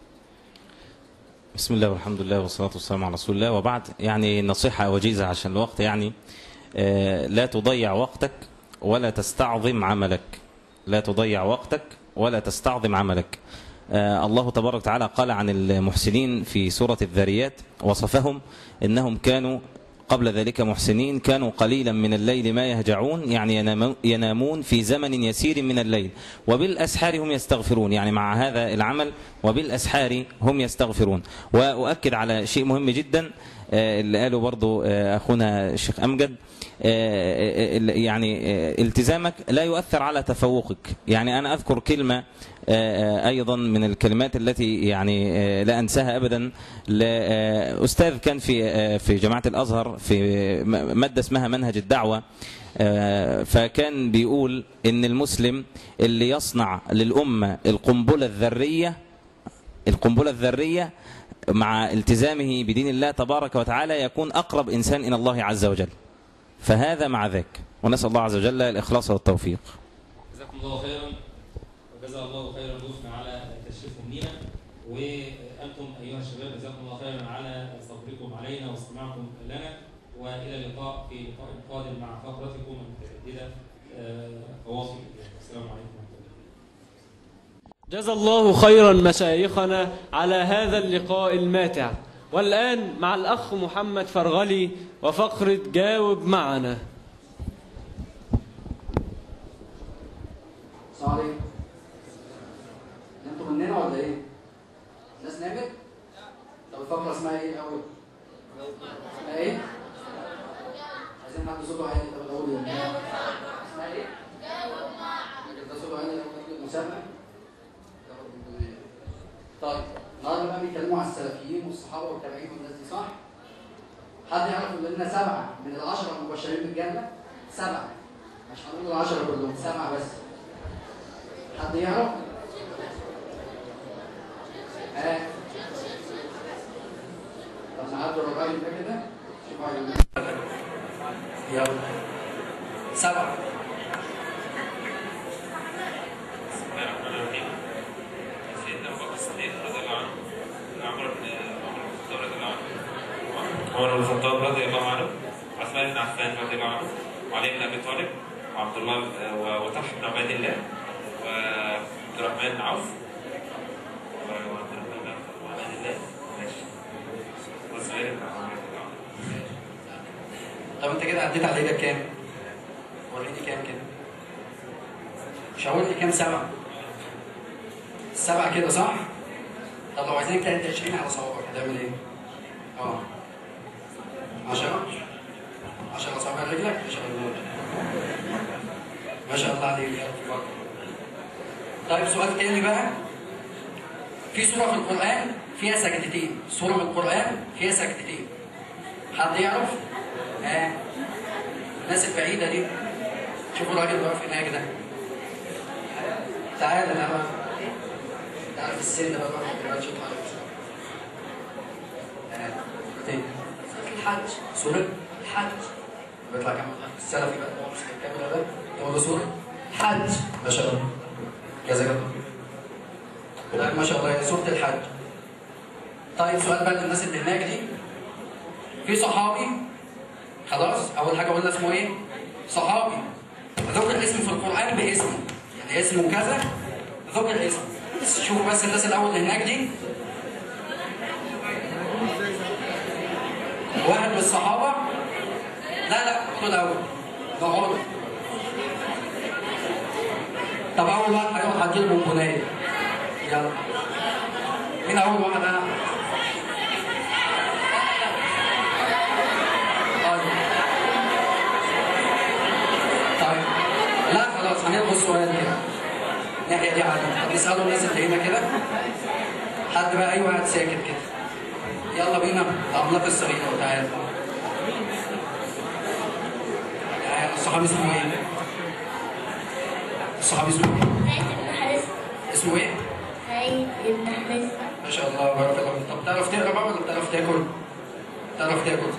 بسم الله والحمد لله والصلاة والسلام على رسول الله وبعد يعني نصيحة وجيزة عشان الوقت يعني آه، لا تضيع وقتك ولا تستعظم عملك لا تضيع وقتك ولا تستعظم عملك آه، الله تبارك وتعالى قال عن المحسنين في سورة الذاريات وصفهم إنهم كانوا قبل ذلك محسنين كانوا قليلا من الليل ما يهجعون يعني ينامو- ينامون في زمن يسير من الليل وبالأسحار هم يستغفرون يعني مع هذا العمل وبالأسحار هم يستغفرون وأؤكد على شيء مهم جدا آه، اللي قاله برضو آه، أخونا الشيخ أمجد آه، آه، يعني آه، التزامك لا يؤثر على تفوقك يعني أنا أذكر كلمة آه، آه، أيضا من الكلمات التي يعني آه، لا أنساها أبدا لأستاذ كان في آه، في جامعة الأزهر في م- مادة اسمها منهج الدعوة آه، فكان بيقول إن المسلم اللي يصنع للأمة القنبلة الذرية القنبلة الذرية مع التزامه بدين الله تبارك وتعالى يكون أقرب إنسان إلى الله عز وجل فهذا مع ذاك ونسأل الله عز وجل الإخلاص والتوفيق جزاكم الله خيرا وجزا الله خيرا ضيوفنا على تشريفهم لينا وانتم ايها الشباب جزاكم الله خيرا على صبركم علينا واستماعكم لنا والى اللقاء في لقاء قادم مع فقرتكم المتجدده آه، فواصل السلام عليكم ورحمه الله جزا الله خيرا مشايخنا على هذا اللقاء الماتع والآن مع الأخ محمد فرغلي وفقرة جاوب معنا السلام عليكم نمتوا مننا ولا ايه؟ الناس نامت؟ طب الفقرة اسمها ايه الأول؟ اسمها ايه؟ عايزين حد صوته عالي طب الأول يوم اسمها ايه؟ ده صوته عالي لو كان مسمى الصحابه والتابعين والناس دي صح؟ حد يعرف يقول لنا سبعه من العشره المبشرين بالجنه؟ سبعه مش هنقول العشره كلهم سبعه بس حد يعرف؟ ها طب نعدوا الرقم ده كده شوفوا هيقولوا يلا سبعه بسم الله الرحمن الرحيم سيدنا ابو بكر الصديق رضي الله عنه عمر بن عمر بن الخطاب رضي الله عنه عمر بن الخطاب رضي الله عنه عثمان بن عفان رضي الله عنه وعلي بن ابي طالب وعبد الله و- وطلحه بن عبيد الله وعبد الرحمن بن عوف و- وعبد الرحمن بن عوف وعبيد الله ماشي والزبير بن عمر رضي الله عنه طب انت كده عديت على ايدك كام؟ وريني كام كده شاور لي كام سبعه سبعه كده صح؟ طب لو عايزينك تعد 20 على صوابعك هتعمل ايه؟ اه 10 10 صوابع رجلك ما شاء الله ما شاء الله عليك يا رب يبارك طيب سؤال تاني بقى في سورة في القرآن فيها سجدتين سورة من القرآن فيها سجدتين حد يعرف؟ ها الناس البعيدة دي شوفوا الراجل اللي واقف هناك ده تعالى انا بقى تعالى في السن بقى واقف دلوقتي شوف على تاني الحج سورة الحج بيطلع كمان السلفي بقى هو مش الكاميرا ده تقول له سورة الحج ما شاء الله جزاك الله لا ما شاء الله هي سورة الحج طيب سؤال بقى للناس اللي هناك دي في صحابي خلاص اول حاجه قلنا اسمه ايه صحابي ذكر اسم في القران باسمه يعني اسمه كذا ذكر اسم شوفوا بس الناس الاول اللي هناك دي واحد من الصحابه لا لا خد الاول اقعدوا طب اول واحد هيقعد هديله بونبونيه يلا مين اول واحد انا طيب لا خلاص هنلغي السؤال كده الناحية دي عادي طب نسأله الناس اللي هنا كده حد بقى أي واحد ساكت كده يلا بينا العملاق الصغيرة وتعالى تعالى الصحابي اسمه ايه؟ الصحابي اسمه ايه؟ اسمه ايه؟ سعيد بن حارثة ما شاء الله بارك الله فيك طب تعرف تقرا بقى ولا بتعرف تاكل؟ تعرف تاكل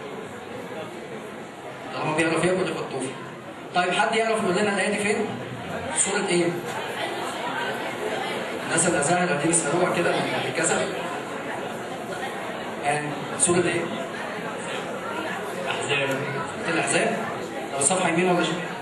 طالما بيعرف ياكل يبقى الطوفي طيب حد يعرف يقول لنا الآية دي فين؟ سورة إيه؟ الناس الأزاهرة دي بيسألوها كده بالكسل يعني سورة إيه؟ أحزاب سورة الأحزاب؟ طب الصفحة يمين ولا شمال؟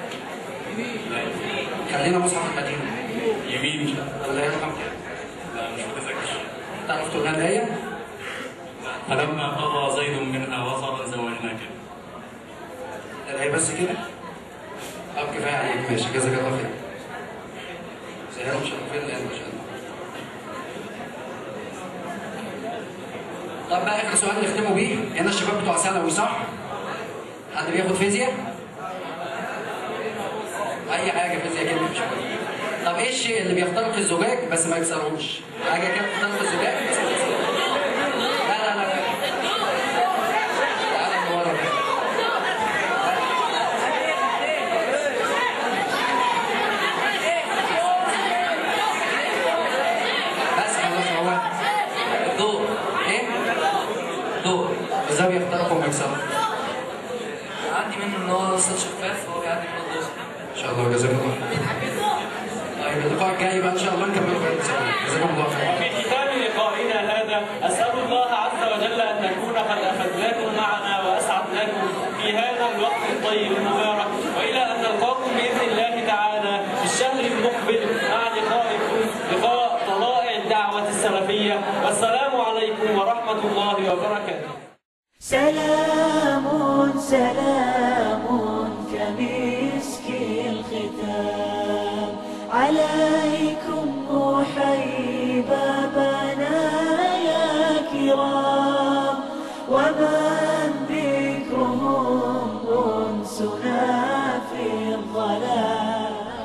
خلينا مصحف المدينة يمين الله يرحمك لا مش متذكر تعرف تقول لنا الآية؟ فلما قضى زيد منها وطرا زوجناك الآية بس كده؟ طب كفاية عليك ماشي جزاك الله خير. سهرة مشرفين الآن ما شاء الله. طب بقى آخر سؤال نختموا بيه هنا الشباب بتوع ثانوي صح؟ حد بياخد فيزياء؟ أي حاجة فيزياء كده مش مهم. طب إيه الشيء اللي بيخترق الزجاج بس ما يكسروش؟ حاجة كده بتخترق الزجاج بس ما يكسروش. لا لا لا تعالى من ورا بقى. بس خلاص هو الضوء ايه؟ ضوء ازاي بيخترقوا وما يكسروا؟ عندي منه ان هو صوت شفاف وهو بيعدي من الضوء ان شاء الله جزاك الله خير. طيب اللقاء الجاي بقى ان شاء الله نكمل خير جزاكم الله خير. في ختام لقائنا هذا أسأل الله عز وجل أن نكون قد أخذناكم معنا وأسعدناكم في هذا الوقت الطيب المبارك وإلى أن نلقاكم بإذن الله تعالى في الشهر المقبل مع لقائكم لقاء طلائع الدعوة السلفية والسلام عليكم ورحمة الله وبركاته سلام سلام كمسك الختام عليكم أحيي بابنا يا كرام ومن ذكرهم أنسنا في الظلام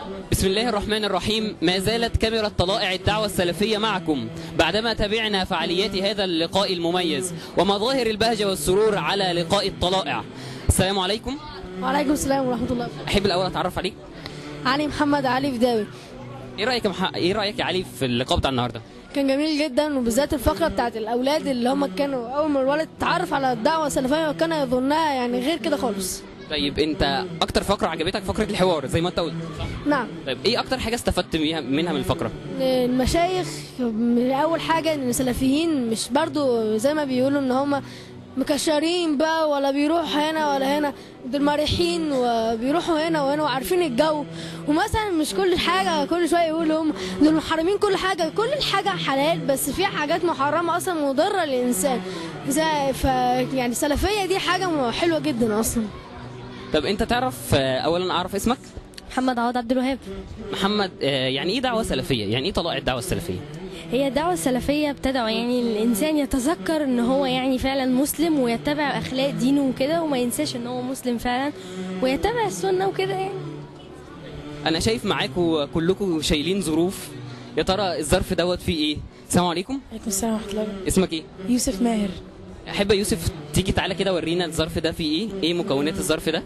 بسم الله الرحمن الرحيم ما زالت كاميرا طلائع الدعوة السلفية معكم بعدما تابعنا فعاليات هذا اللقاء المميز ومظاهر البهجة والسرور على لقاء الطلائع السلام عليكم وعليكم السلام ورحمة الله أحب الأول أتعرف عليك علي محمد علي فداوي إيه رأيك يا مح... إيه رأيك يا علي في اللقاء بتاع النهاردة كان جميل جدا وبالذات الفقرة بتاعت الأولاد اللي هم كانوا أول ما الولد اتعرف على الدعوة السلفية كان يظنها يعني غير كده خالص طيب أنت أكتر فقرة عجبتك فقرة الحوار زي ما أنت قلت نعم طيب إيه أكتر حاجة استفدت بيها منها من الفقرة المشايخ من أول حاجة إن السلفيين مش برضو زي ما بيقولوا إن هم مكشرين بقى ولا بيروحوا هنا ولا هنا دول مريحين وبيروحوا هنا وهنا وعارفين الجو ومثلا مش كل حاجة كل شوية يقولوا هم دول محرمين كل حاجة كل الحاجة حلال بس في حاجات محرمة أصلا مضرة للإنسان زي ف يعني السلفية دي حاجة حلوة جدا أصلا طب أنت تعرف آه، أولا أعرف اسمك محمد عوض عبد الوهاب محمد آه، يعني إيه دعوة سلفية يعني إيه طلائع الدعوة السلفية هي الدعوة السلفية بتدعو يعني الإنسان يتذكر إن هو يعني فعلا مسلم ويتبع أخلاق دينه وكده وما ينساش إن هو مسلم فعلا ويتبع السنة وكده يعني انا شايف معاكم كلكم شايلين ظروف يا ترى الظرف دوت فيه ايه السلام عليكم عليكم السلام ورحمة الله اسمك ايه يوسف ماهر احب يا يوسف تيجي تعالى كده ورينا الظرف ده فيه ايه ايه مكونات الظرف ده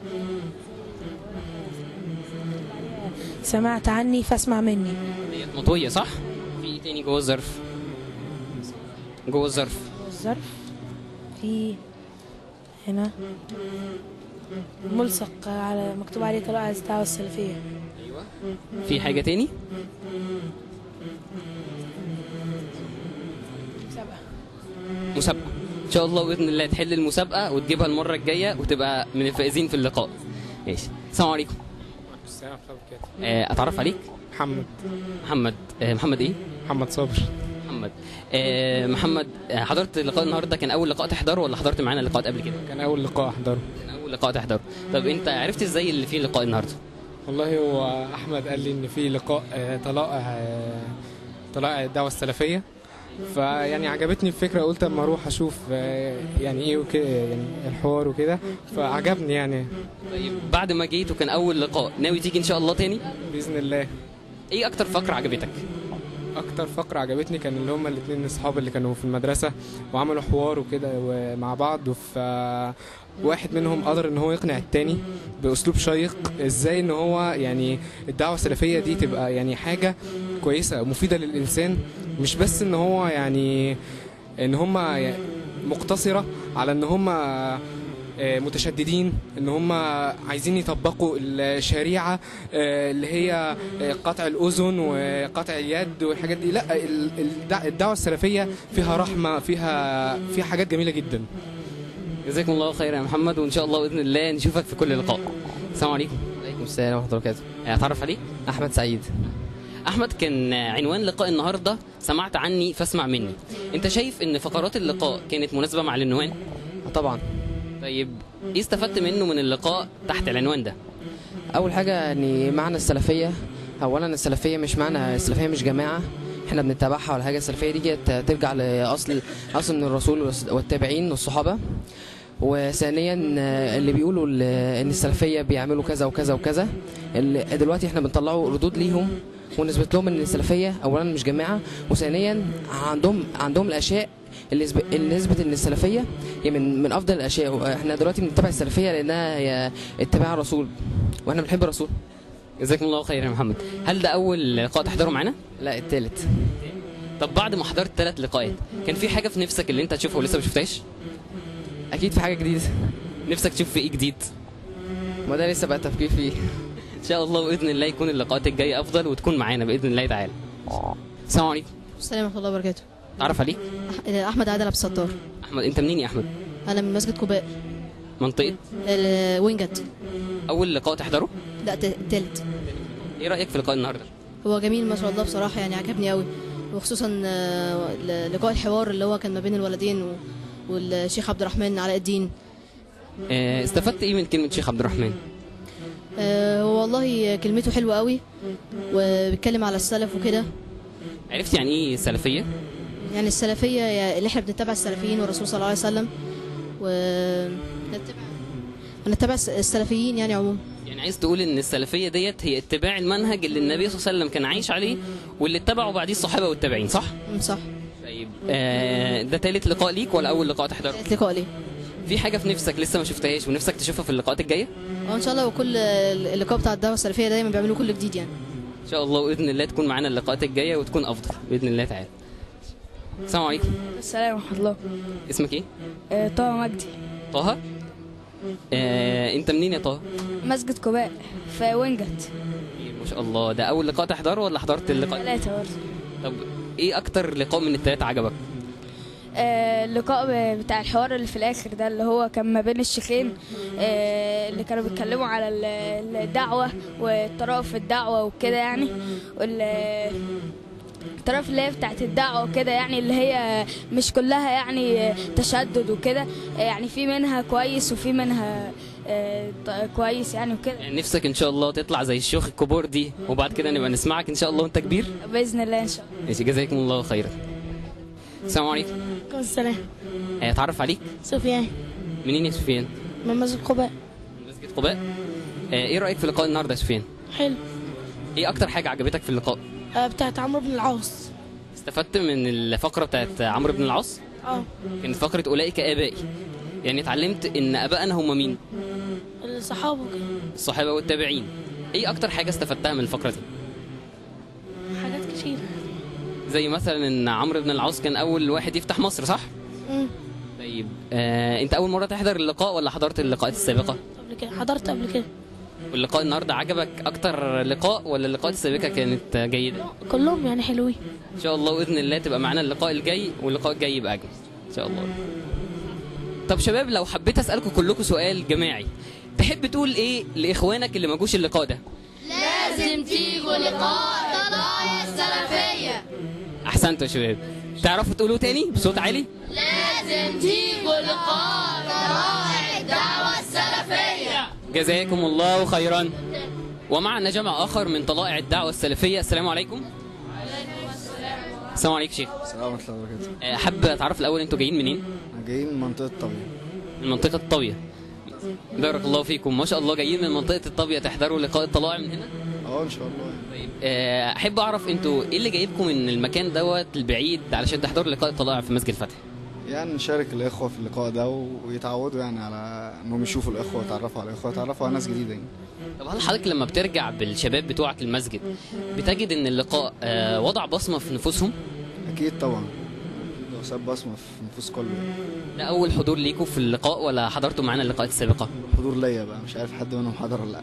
سمعت عني فاسمع مني ديت مطويه صح في ايه تاني جوه الظرف جوه الظرف الظرف في هنا ملصق على مكتوب عليه طلائع الدعوة السلفية في حاجه تاني مسابقه ان شاء الله باذن الله تحل المسابقه وتجيبها المره الجايه وتبقى من الفائزين في اللقاء ماشي السلام عليكم السلام ورحمة الله وبركاته آه، اتعرف عليك محمد محمد آه، محمد ايه محمد صبر محمد آه، محمد آه، حضرت لقاء النهارده كان اول لقاء تحضره ولا حضرت معانا لقاءات قبل كده كان أول لقاء أحضره كان اول لقاء تحضره طب انت عرفت ازاي اللي فيه لقاء النهارده والله هو أحمد قال لي إن في لقاء آه، طلائع آه، طلائع الدعوة السلفية فيعني عجبتني الفكرة قلت أما أروح أشوف آه، يعني إيه وكده يعني الحوار وكده فعجبني يعني طيب بعد ما جيت وكان اول لقاء ناوي تيجي ان شاء الله تاني بإذن الله ايه اكتر فقره عجبتك اكتر فقره عجبتني كان اللي هما الاثنين اصحاب اللي كانوا في المدرسه وعملوا حوار وكده و- مع بعض ف واحد منهم قدر ان هو يقنع التاني باسلوب شيق ازاي ان هو يعني الدعوه السلفيه دي تبقى يعني حاجه كويسه مفيده للانسان مش بس ان هو يعني ان هم مقتصره على ان هم آه، متشددين ان هم عايزين يطبقوا الشريعه آه، اللي هي آه، قطع الاذن وقطع اليد والحاجات دي لا ال- الدع- الدعوه السلفيه فيها رحمه فيها فيها حاجات جميله جدا جزاكم الله خيرا يا محمد وان شاء الله باذن الله نشوفك في كل لقاء السلام عليكم عليكم السلام ورحمة الله وبركاته اتعرف عليك أحمد سعيد احمد كان عنوان لقاء النهارده سمعت عني فاسمع مني انت شايف ان فقرات اللقاء كانت مناسبه مع العنوان طبعا طيب ايه استفدت منه من اللقاء تحت العنوان ده أول حاجة يعني معنى السلفية أولا السلفية مش معنى السلفية مش جماعة احنا بنتبعها ولا حاجة السلفية دي جت ترجع لأصل أصل من الرسول والتابعين والصحابة وثانيا آه، اللي بيقولوا ال- ان السلفيه بيعملوا كذا وكذا وكذا اللي دلوقتي احنا بنطلعوا ردود ليهم ونثبت لهم ان السلفيه اولا مش جماعه وثانيا عندهم عندهم الاشياء اللي يثبت- اللي يثبت ان السلفيه هي من من افضل الاشياء احنا دلوقتي بنتبع السلفيه لانها هي اتباع الرسول واحنا بنحب الرسول جزاكم الله خيرا يا محمد هل ده اول لقاء تحضره معانا لا التالت طب بعد ما حضرت ثلاث لقاءات كان في حاجه في نفسك اللي انت تشوفها ولسه ما شفتهاش اكيد في حاجه جديده نفسك تشوف في ايه جديد ما ده لسه بقى تفكير فيه ان شاء الله باذن الله يكون اللقاءات الجايه افضل وتكون معانا باذن الله تعالى السلام عليكم السلام ورحمة الله وبركاته تعرف عليك أح- أحمد عادل عبد الستار احمد انت منين يا احمد أنا من مسجد قباء منطقه ال- وينجت اول لقاء تحضره لا ت- تالت ايه رايك في لقاء النهارده هو جميل ما شاء الله بصراحة يعني عجبني قوي وخصوصا آه، ل- لقاء الحوار اللي هو كان ما بين الولدين و- والشيخ عبد الرحمن علاء الدين آه، استفدت ايه من كلمه شيخ عبد الرحمن آه، هو والله كلمته حلوة قوي وبيتكلم على السلف وكده عرفت يعني ايه سلفيه يعني السلفية اللي احنا بنتبع السلفيين والرسول صلى الله عليه وسلم ونتبع ونتبع الس- السلفيين يعني عموما يعني عايز تقول ان السلفيه ديت هي اتباع المنهج اللي النبي صلى الله عليه وسلم كان عايش عليه واللي اتبعوا بعديه الصحابه والتابعين صح مم، صح طيب آه ده تالت لقاء ليك ولا اول لقاء تحضره تالت لقاء ليه في حاجه في نفسك لسه ما شفتهاش ونفسك تشوفها في اللقاءات الجايه وان شاء الله وكل اللقاء بتاع الدعوه السلفيه دايما بيعملوا كل جديد يعني ان شاء الله باذن الله تكون معانا اللقاءات الجايه وتكون افضل باذن الله تعالى السلام عليكم السلام ورحمة الله اسمك ايه آه، طه مجدي طه آه انت منين يا طه مسجد قباء في وينجت ما شاء الله ده اول لقاء تحضره ولا حضرت اللقاء ثلاثة برضه طب ايه اكتر لقاء من الثلاثه عجبك آه، اللقاء ب- بتاع الحوار اللي في الآخر ده اللي هو كان ما بين الشيخين آه، اللي كانوا بيتكلموا على ال- الدعوة والطرق في الدعوة وكده يعني وال الطرف اللي هي بتاعت الدعوة وكده يعني اللي هي مش كلها يعني تشدد وكده يعني في منها كويس وفي منها آه، ط- كويس يعني وكده يعني نفسك ان شاء الله تطلع زي الشيوخ الكبار دي وبعد كده نبقى نسمعك ان شاء الله وانت كبير بإذن الله إن شاء الله ماشي جزاكم الله خيرا السلام عليكم عليكم السلام آه، اتعرف عليك سفيان منين يا سفيان من مسجد قباء مسجد قباء آه، ايه رايك في لقاء النهارده يا سفيان حلو ايه اكتر حاجه عجبتك في اللقاء آه، بتاعت عمرو بن العاص استفدت من الفقره بتاعت عمرو بن العاص اه كانت فقره اولئك ابائي يعني اتعلمت ان ابائنا هم مين الصحابه كده الصحابه والتابعين ايه اكتر حاجه استفدتها من الفقره دي حاجات كتير زي مثلا ان عمرو بن العاص كان اول واحد يفتح مصر صح مم. طيب آه، انت اول مره تحضر اللقاء ولا حضرت اللقاءات السابقه قبل كده حضرت قبل كده واللقاء النهارده عجبك اكتر لقاء ولا اللقاءات السابقه كانت جيده كلهم يعني حلوين ان شاء الله باذن الله تبقى معانا اللقاء الجاي واللقاء الجاي يبقى اجمل ان شاء الله طب شباب لو حبيت اسالكم كلكم سؤال جماعي تحب تقول ايه لاخوانك اللي ما جوش اللقاء ده لازم تيجوا لقاء طلائع السلفية احسنتوا يا شباب تعرفوا تقولوا تاني بصوت عالي لازم تيجوا لقاء طلائع الدعوة السلفية جزاكم الله خيرا ومعنا جمع اخر من طلائع الدعوه السلفيه السلام عليكم السلام عليكم شيخ السلام ورحمة الله وبركاته آه، حابب اتعرف الاول انتوا جايين منين جايين من منطقة طبيعة من منطقه الطابيه بارك الله فيكم ما شاء الله جايين من منطقه الطابيه تحضروا لقاء الطلائع من هنا اه ان شاء الله طيب آه، احب اعرف انتوا ايه اللي جايبكم من المكان دوت البعيد علشان تحضروا لقاء الطلائع في مسجد الفتح يعني نشارك الإخوة في اللقاء ده ويتعودوا يعني على إنهم يشوفوا الإخوة ويتعرفوا على الإخوة ويتعرفوا على ناس جديدة يعني طب هل حضرتك لما بترجع بالشباب بتوعك المسجد بتجد ان اللقاء آه، وضع بصمه في نفوسهم أكيد طبعا لو ساب بصمة في نفوس كله ده اول حضور ليكم في اللقاء ولا حضرتوا معانا اللقاءات السابقه حضور ليا بقى مش عارف حد منهم حضر ولا لا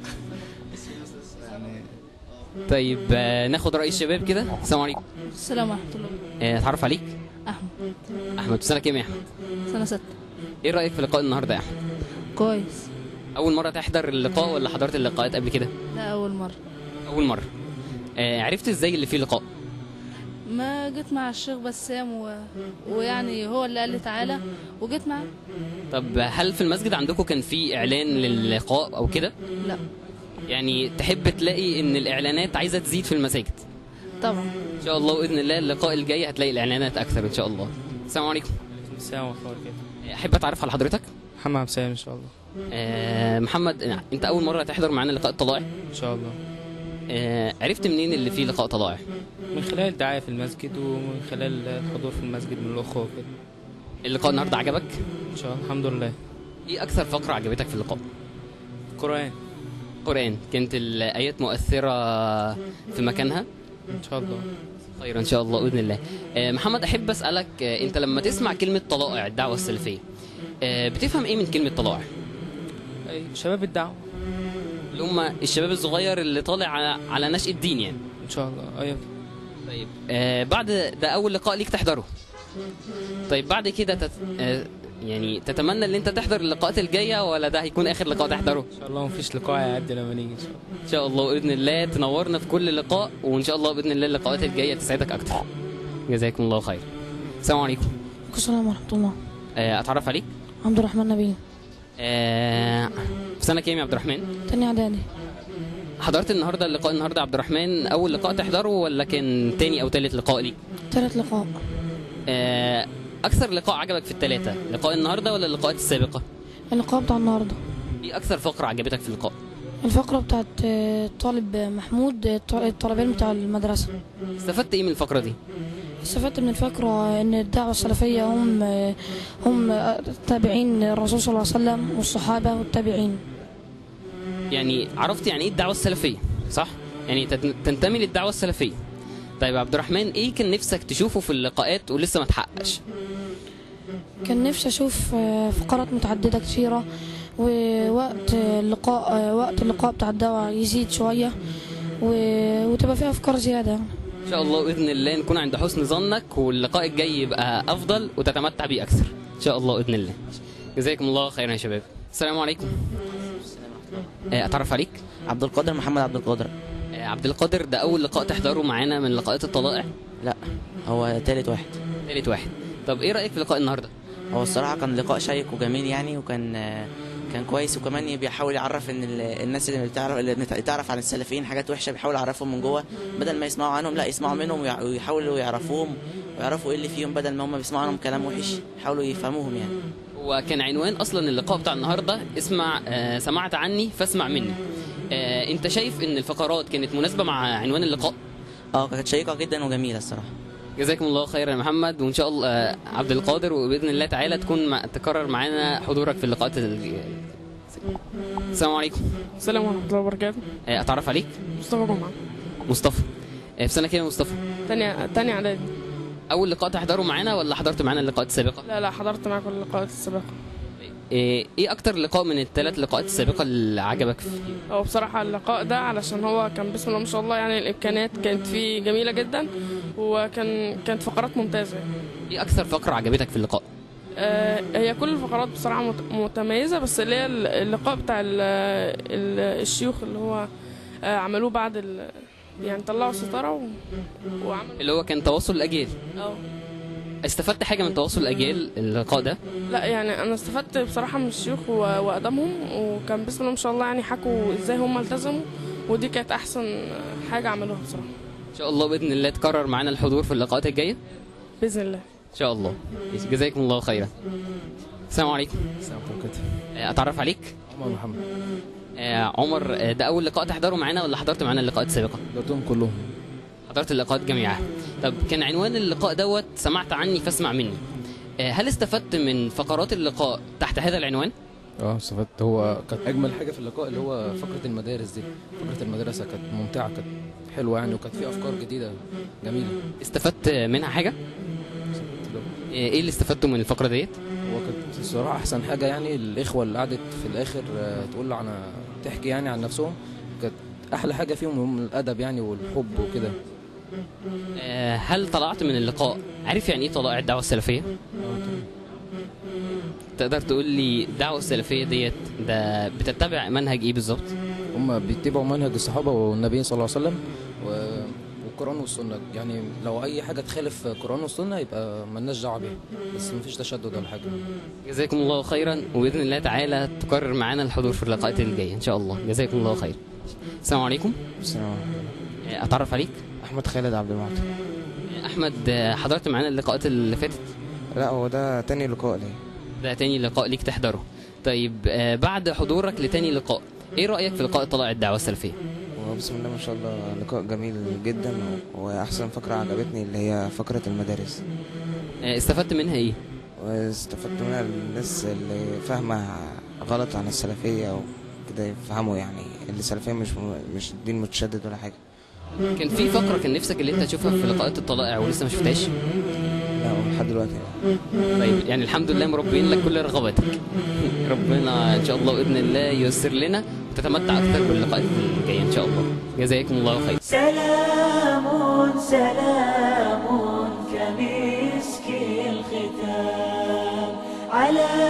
يعني طيب آه، ناخد راي الشباب كده السلام عليكم السلام ورحمه الله آه، اتعرف عليك احمد احمد سنه كام يا احمد سنه ستة ايه رايك في لقاء النهارده يا احمد كويس اول مره تحضر اللقاء ولا حضرت اللقاءات قبل كده لا اول مره اول مره آه، عرفت ازاي اللي فيه لقاء ما جيت مع الشيخ بسام و... ويعني هو اللي قال لي تعالى وجيت معاه طب هل في المسجد عندكم كان في اعلان للقاء او كده لا يعني تحب تلاقي ان الاعلانات عايزه تزيد في المساجد طبعا ان شاء الله باذن الله اللقاء الجاي هتلاقي الاعلانات اكثر ان شاء الله السلام عليكم السلام ورحمة الله وبركاته احب اتعرف على حضرتك محمد عبد السلام ان شاء الله آه محمد انت اول مره تحضر معانا لقاء طلائع ان شاء الله آه عرفت منين اللي فيه لقاء طلائع من خلال الدعاية في المسجد ومن خلال الحضور في المسجد من الأخوة وكده اللقاء النهارده عجبك ان شاء الله الحمد لله ايه اكثر فقره عجبتك في اللقاء القرآن قران كانت الايات مؤثره في مكانها ان شاء الله خير ان شاء الله باذن الله آه محمد احب اسالك آه انت لما تسمع كلمه طلائع الدعوه السلفيه آه بتفهم ايه من كلمه طلائع أي شباب الدعوة اللي هم الشباب الصغير اللي طالع على, على نشأة الدين يعني ان شاء الله ايوه طيب آه بعد ده اول لقاء ليك تحضره طيب بعد كده تت... آه يعني تتمنى ان انت تحضر اللقاءات الجايه ولا ده هيكون اخر لقاء تحضره ان شاء الله مفيش لقاء هيعدي لما نيجي ان شاء الله ان شاء الله باذن الله تنورنا في كل لقاء وان شاء الله باذن الله اللقاءات الجايه تسعدك اكتر جزاكم الله خير السلام عليكم السلام ورحمه الله آه اتعرف عليك عبد الرحمن نبيل آه في سنه كام يا عبد الرحمن تاني اعدادي حضرت النهارده اللقاء النهارده عبد الرحمن اول لقاء تحضره ولا كان تاني او تالت لقاء ليك تالت لقاء آه اكثر لقاء عجبك في الثلاثه لقاء النهارده ولا اللقاءات السابقه اللقاء بتاع النهارده ايه اكثر فقره عجبتك في اللقاء الفقرة بتاعت آه، الطالب محمود آه، الط- الطالبين بتاع المدرسة استفدت ايه من الفقره دي استفدت من الفقرة إن الدعوة السلفية هم آه، هم آه، تابعين الرسول صلى الله عليه وسلم والصحابة والتابعين يعني عرفت يعني ايه الدعوه السلفيه صح يعني تت- تنتمي للدعوه السلفيه طيب يا عبد الرحمن ايه كان نفسك تشوفه في اللقاءات ولسه ما تحققش كان نفسي أشوف آه، فقرات متعددة كثيرة ووقت اللقاء آه، وقت اللقاء بتاع الدعوة يزيد شوية و- وتبقى فيها أفكار زيادة ان شاء الله باذن الله نكون عند حسن ظنك واللقاء الجاي يبقى افضل وتتمتع بيه اكثر ان شاء الله باذن الله جزاكم الله خيرا يا شباب السلام عليكم آه، اتعرف عليك عبد القادر محمد عبد القادر آه، عبد القادر ده اول لقاء تحضره معانا من لقاءات الطلائع لا هو تالت واحد ثالث واحد طب ايه رايك في لقاء النهارده هو الصراحة كان لقاء شيق وجميل يعني وكان آه، كان كويس وكمان بيحاول يعرف ان ال- الناس اللي بتعرف اللي تعرف عن السلفيين حاجات وحشه بيحاول يعرفهم من جوه بدل ما يسمعوا عنهم لا يسمعوا منهم ويع- ويحاولوا يعرفوهم ويعرفوا ايه اللي فيهم بدل ما هم بيسمعوا عنهم كلام وحش يحاولوا يفهموهم يعني وكان عنوان اصلا اللقاء بتاع النهارده اسمع آه سمعت عني فاسمع مني آه انت شايف ان الفقرات كانت مناسبه مع عنوان اللقاء اه كانت شيقه جدا وجميله الصراحه جزاكم الله خيرا يا محمد وان شاء الله آه عبد القادر وباذن الله تعالى تكون مع تكرر معانا حضورك في اللقاءات ال- السلام عليكم السلام ورحمة الله وبركاته آه اتعرف عليك مصطفى جمعة مصطفى آه في سنه كام يا مصطفى تانية تانية إعدادي اول لقاء تحضره معانا ولا حضرت معانا اللقاءات السابقه لا لا حضرت معاكم اللقاءات السابقة آه ايه اكتر لقاء من الثلاث لقاءات السابقه اللي عجبك فيه هو بصراحة اللقاء ده علشان هو كان بسم الله ما شاء الله يعني الإمكانيات كانت فيه جميلة جدا وكان كانت فقرات ممتازة ايه اكثر فقره عجبتك في اللقاء آه، هي كل الفقرات بصراحة مت- متميزة بس اللي هي اللقاء بتاع ال- ال- الشيوخ اللي هو آه، عملوه بعد ال... يعني طلعوا ستارة و... وعملوا اللي هو كان تواصل الاجيال اه استفدت حاجه من تواصل الاجيال اللقاء ده لا يعني انا استفدت بصراحه من الشيوخ و- واقدامهم وكان بسم الله ما شاء الله يعني حكوا ازاي هم التزموا ودي كانت احسن حاجه عملوها بصراحه ان شاء الله باذن الله تكرر معانا الحضور في اللقاءات الجايه باذن الله ان شاء الله جزاكم الله خيرا السلام عليكم السلام عليكم آه، اتعرف عليك عمر محمد آه، عمر آه، ده اول لقاء تحضره معانا ولا حضرت معانا اللقاءات السابقه حضرتهم كلهم حضرت اللقاءات جميعها طب كان عنوان اللقاء دوت سمعت عني فاسمع مني آه، هل استفدت من فقرات اللقاء تحت هذا العنوان اه استفدت هو كانت اجمل حاجه في اللقاء اللي هو فقره المدارس دي فقره المدرسه كانت ممتعه كانت حلوه يعني وكانت في افكار جديده جميله استفدت منها حاجه آه، ايه اللي استفدته من الفقره ديت هو كانت الصراحه احسن حاجه يعني الاخوه اللي قعدت في الاخر آه، تقول عن تحكي يعني عن نفسهم كانت احلى حاجه فيهم هم الادب يعني والحب وكده آه، هل طلعت من اللقاء عارف يعني ايه طلائع الدعوه السلفيه تقدر تقول لي الدعوه السلفيه ديت ده بتتبع منهج ايه بالظبط هم بيتبعوا منهج الصحابه والنبي صلى الله عليه وسلم و... والقران والسنه يعني لو اي حاجه تخالف القران والسنه يبقى مالناش دعوه بيها بس مفيش تشدد ولا حاجه جزاكم الله خيرا وباذن الله تعالى تكرر معانا الحضور في اللقاءات الجايه ان شاء الله جزاكم الله خير السلام عليكم السلام آه، اتعرف عليك احمد خالد عبد المعطي آه، احمد آه، حضرت معانا اللقاءات اللي فاتت لا هو ده تاني لقاء ليا ده تاني لقاء ليك تحضره طيب آه، بعد حضورك لتاني لقاء ايه رايك في لقاء طلائع الدعوه السلفيه وبسم الله ما شاء الله لقاء جميل جدا واحسن فقره عجبتني اللي هي فقره المدارس آه، استفدت منها ايه واستفدت منها الناس اللي فاهمه غلط عن السلفيه وكده يفهموا يعني اللي السلفيه مش مش دين متشدد ولا حاجه كان في فقره كان نفسك اللي انت تشوفها في لقاءات الطلائع ولسه ما شفتهاش لا لحد دلوقتي طيب يعني الحمد لله مربين لك كل رغباتك ربنا ان شاء الله باذن الله ييسر لنا وتتمتع اكثر باللقاءات الجايه ان شاء الله جزاكم الله خير سلام سلام كمسك الختام على